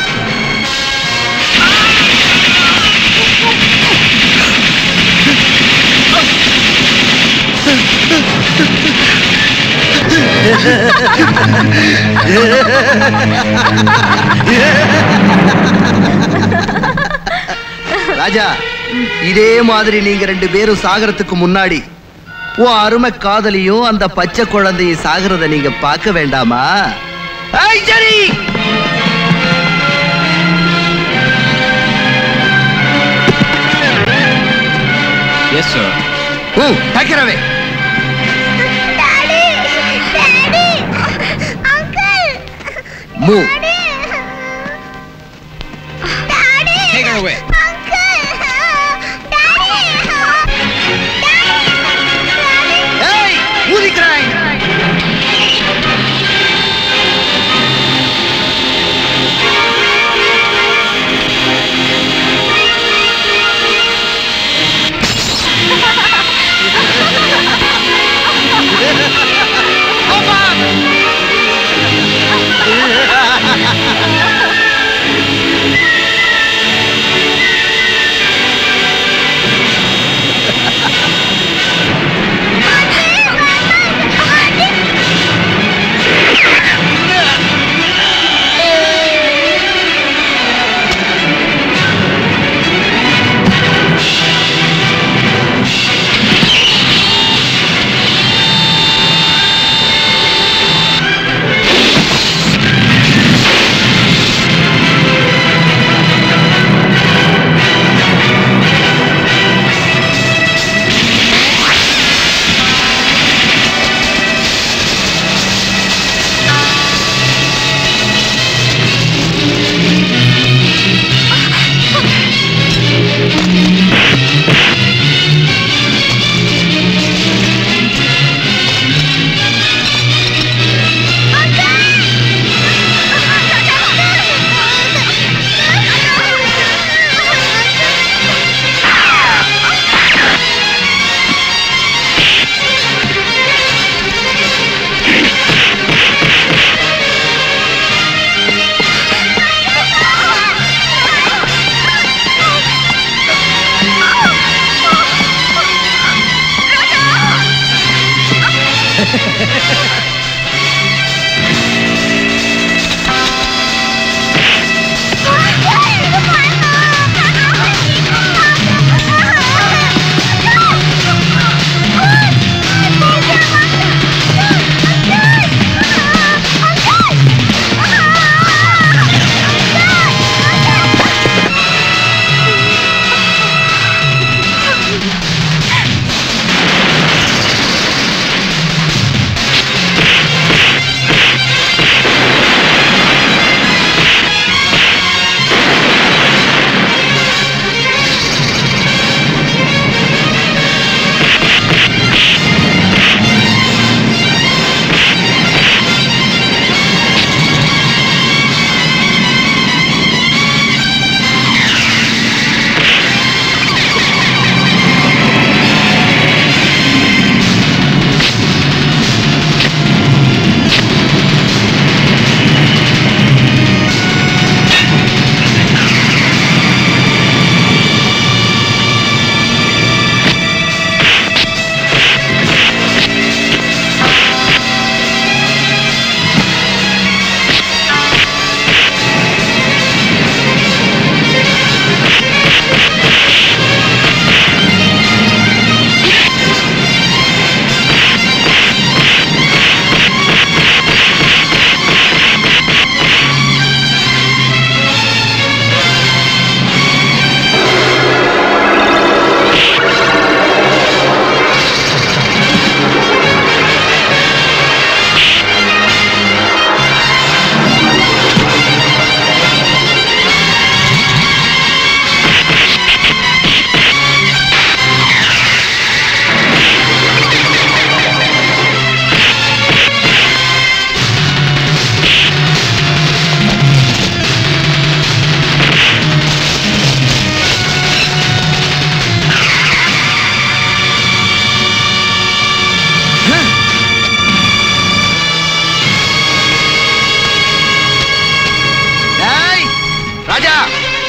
ராஜா இதே மாதிரி நீங்க ரெண்டு பேரும் சாகரத்துக்கு முன்னாடி உன் அருமை காதலியும் அந்த பச்சை குழந்தையும் சாகிறத நீங்க பார்க்க வேண்டாமா ஐ, சரி yes sir hmm take it away. Move. Take her away. Hey, ஊதி crying.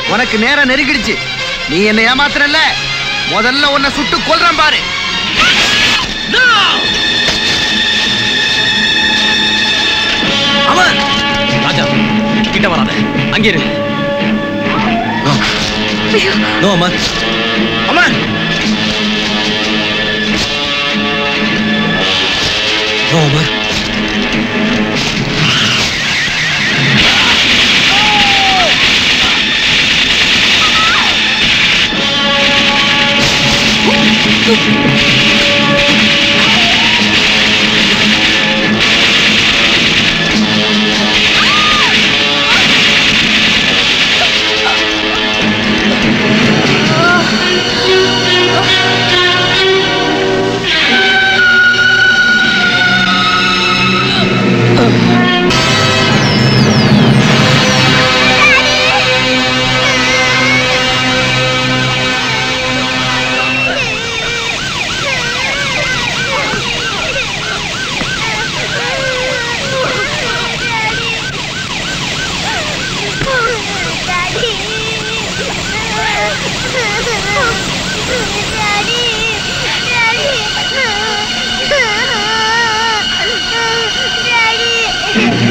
உனக்கு நேரம் நெருங்கிடுச்சு நீ என்ன ஏமாத்துறல்ல முதல்ல உன்னை சுட்டு கொல்றேன் பாரு அவன் ராஜா கிட்ட வராத அங்கே இரு no Amar Amar no Amar Daddy.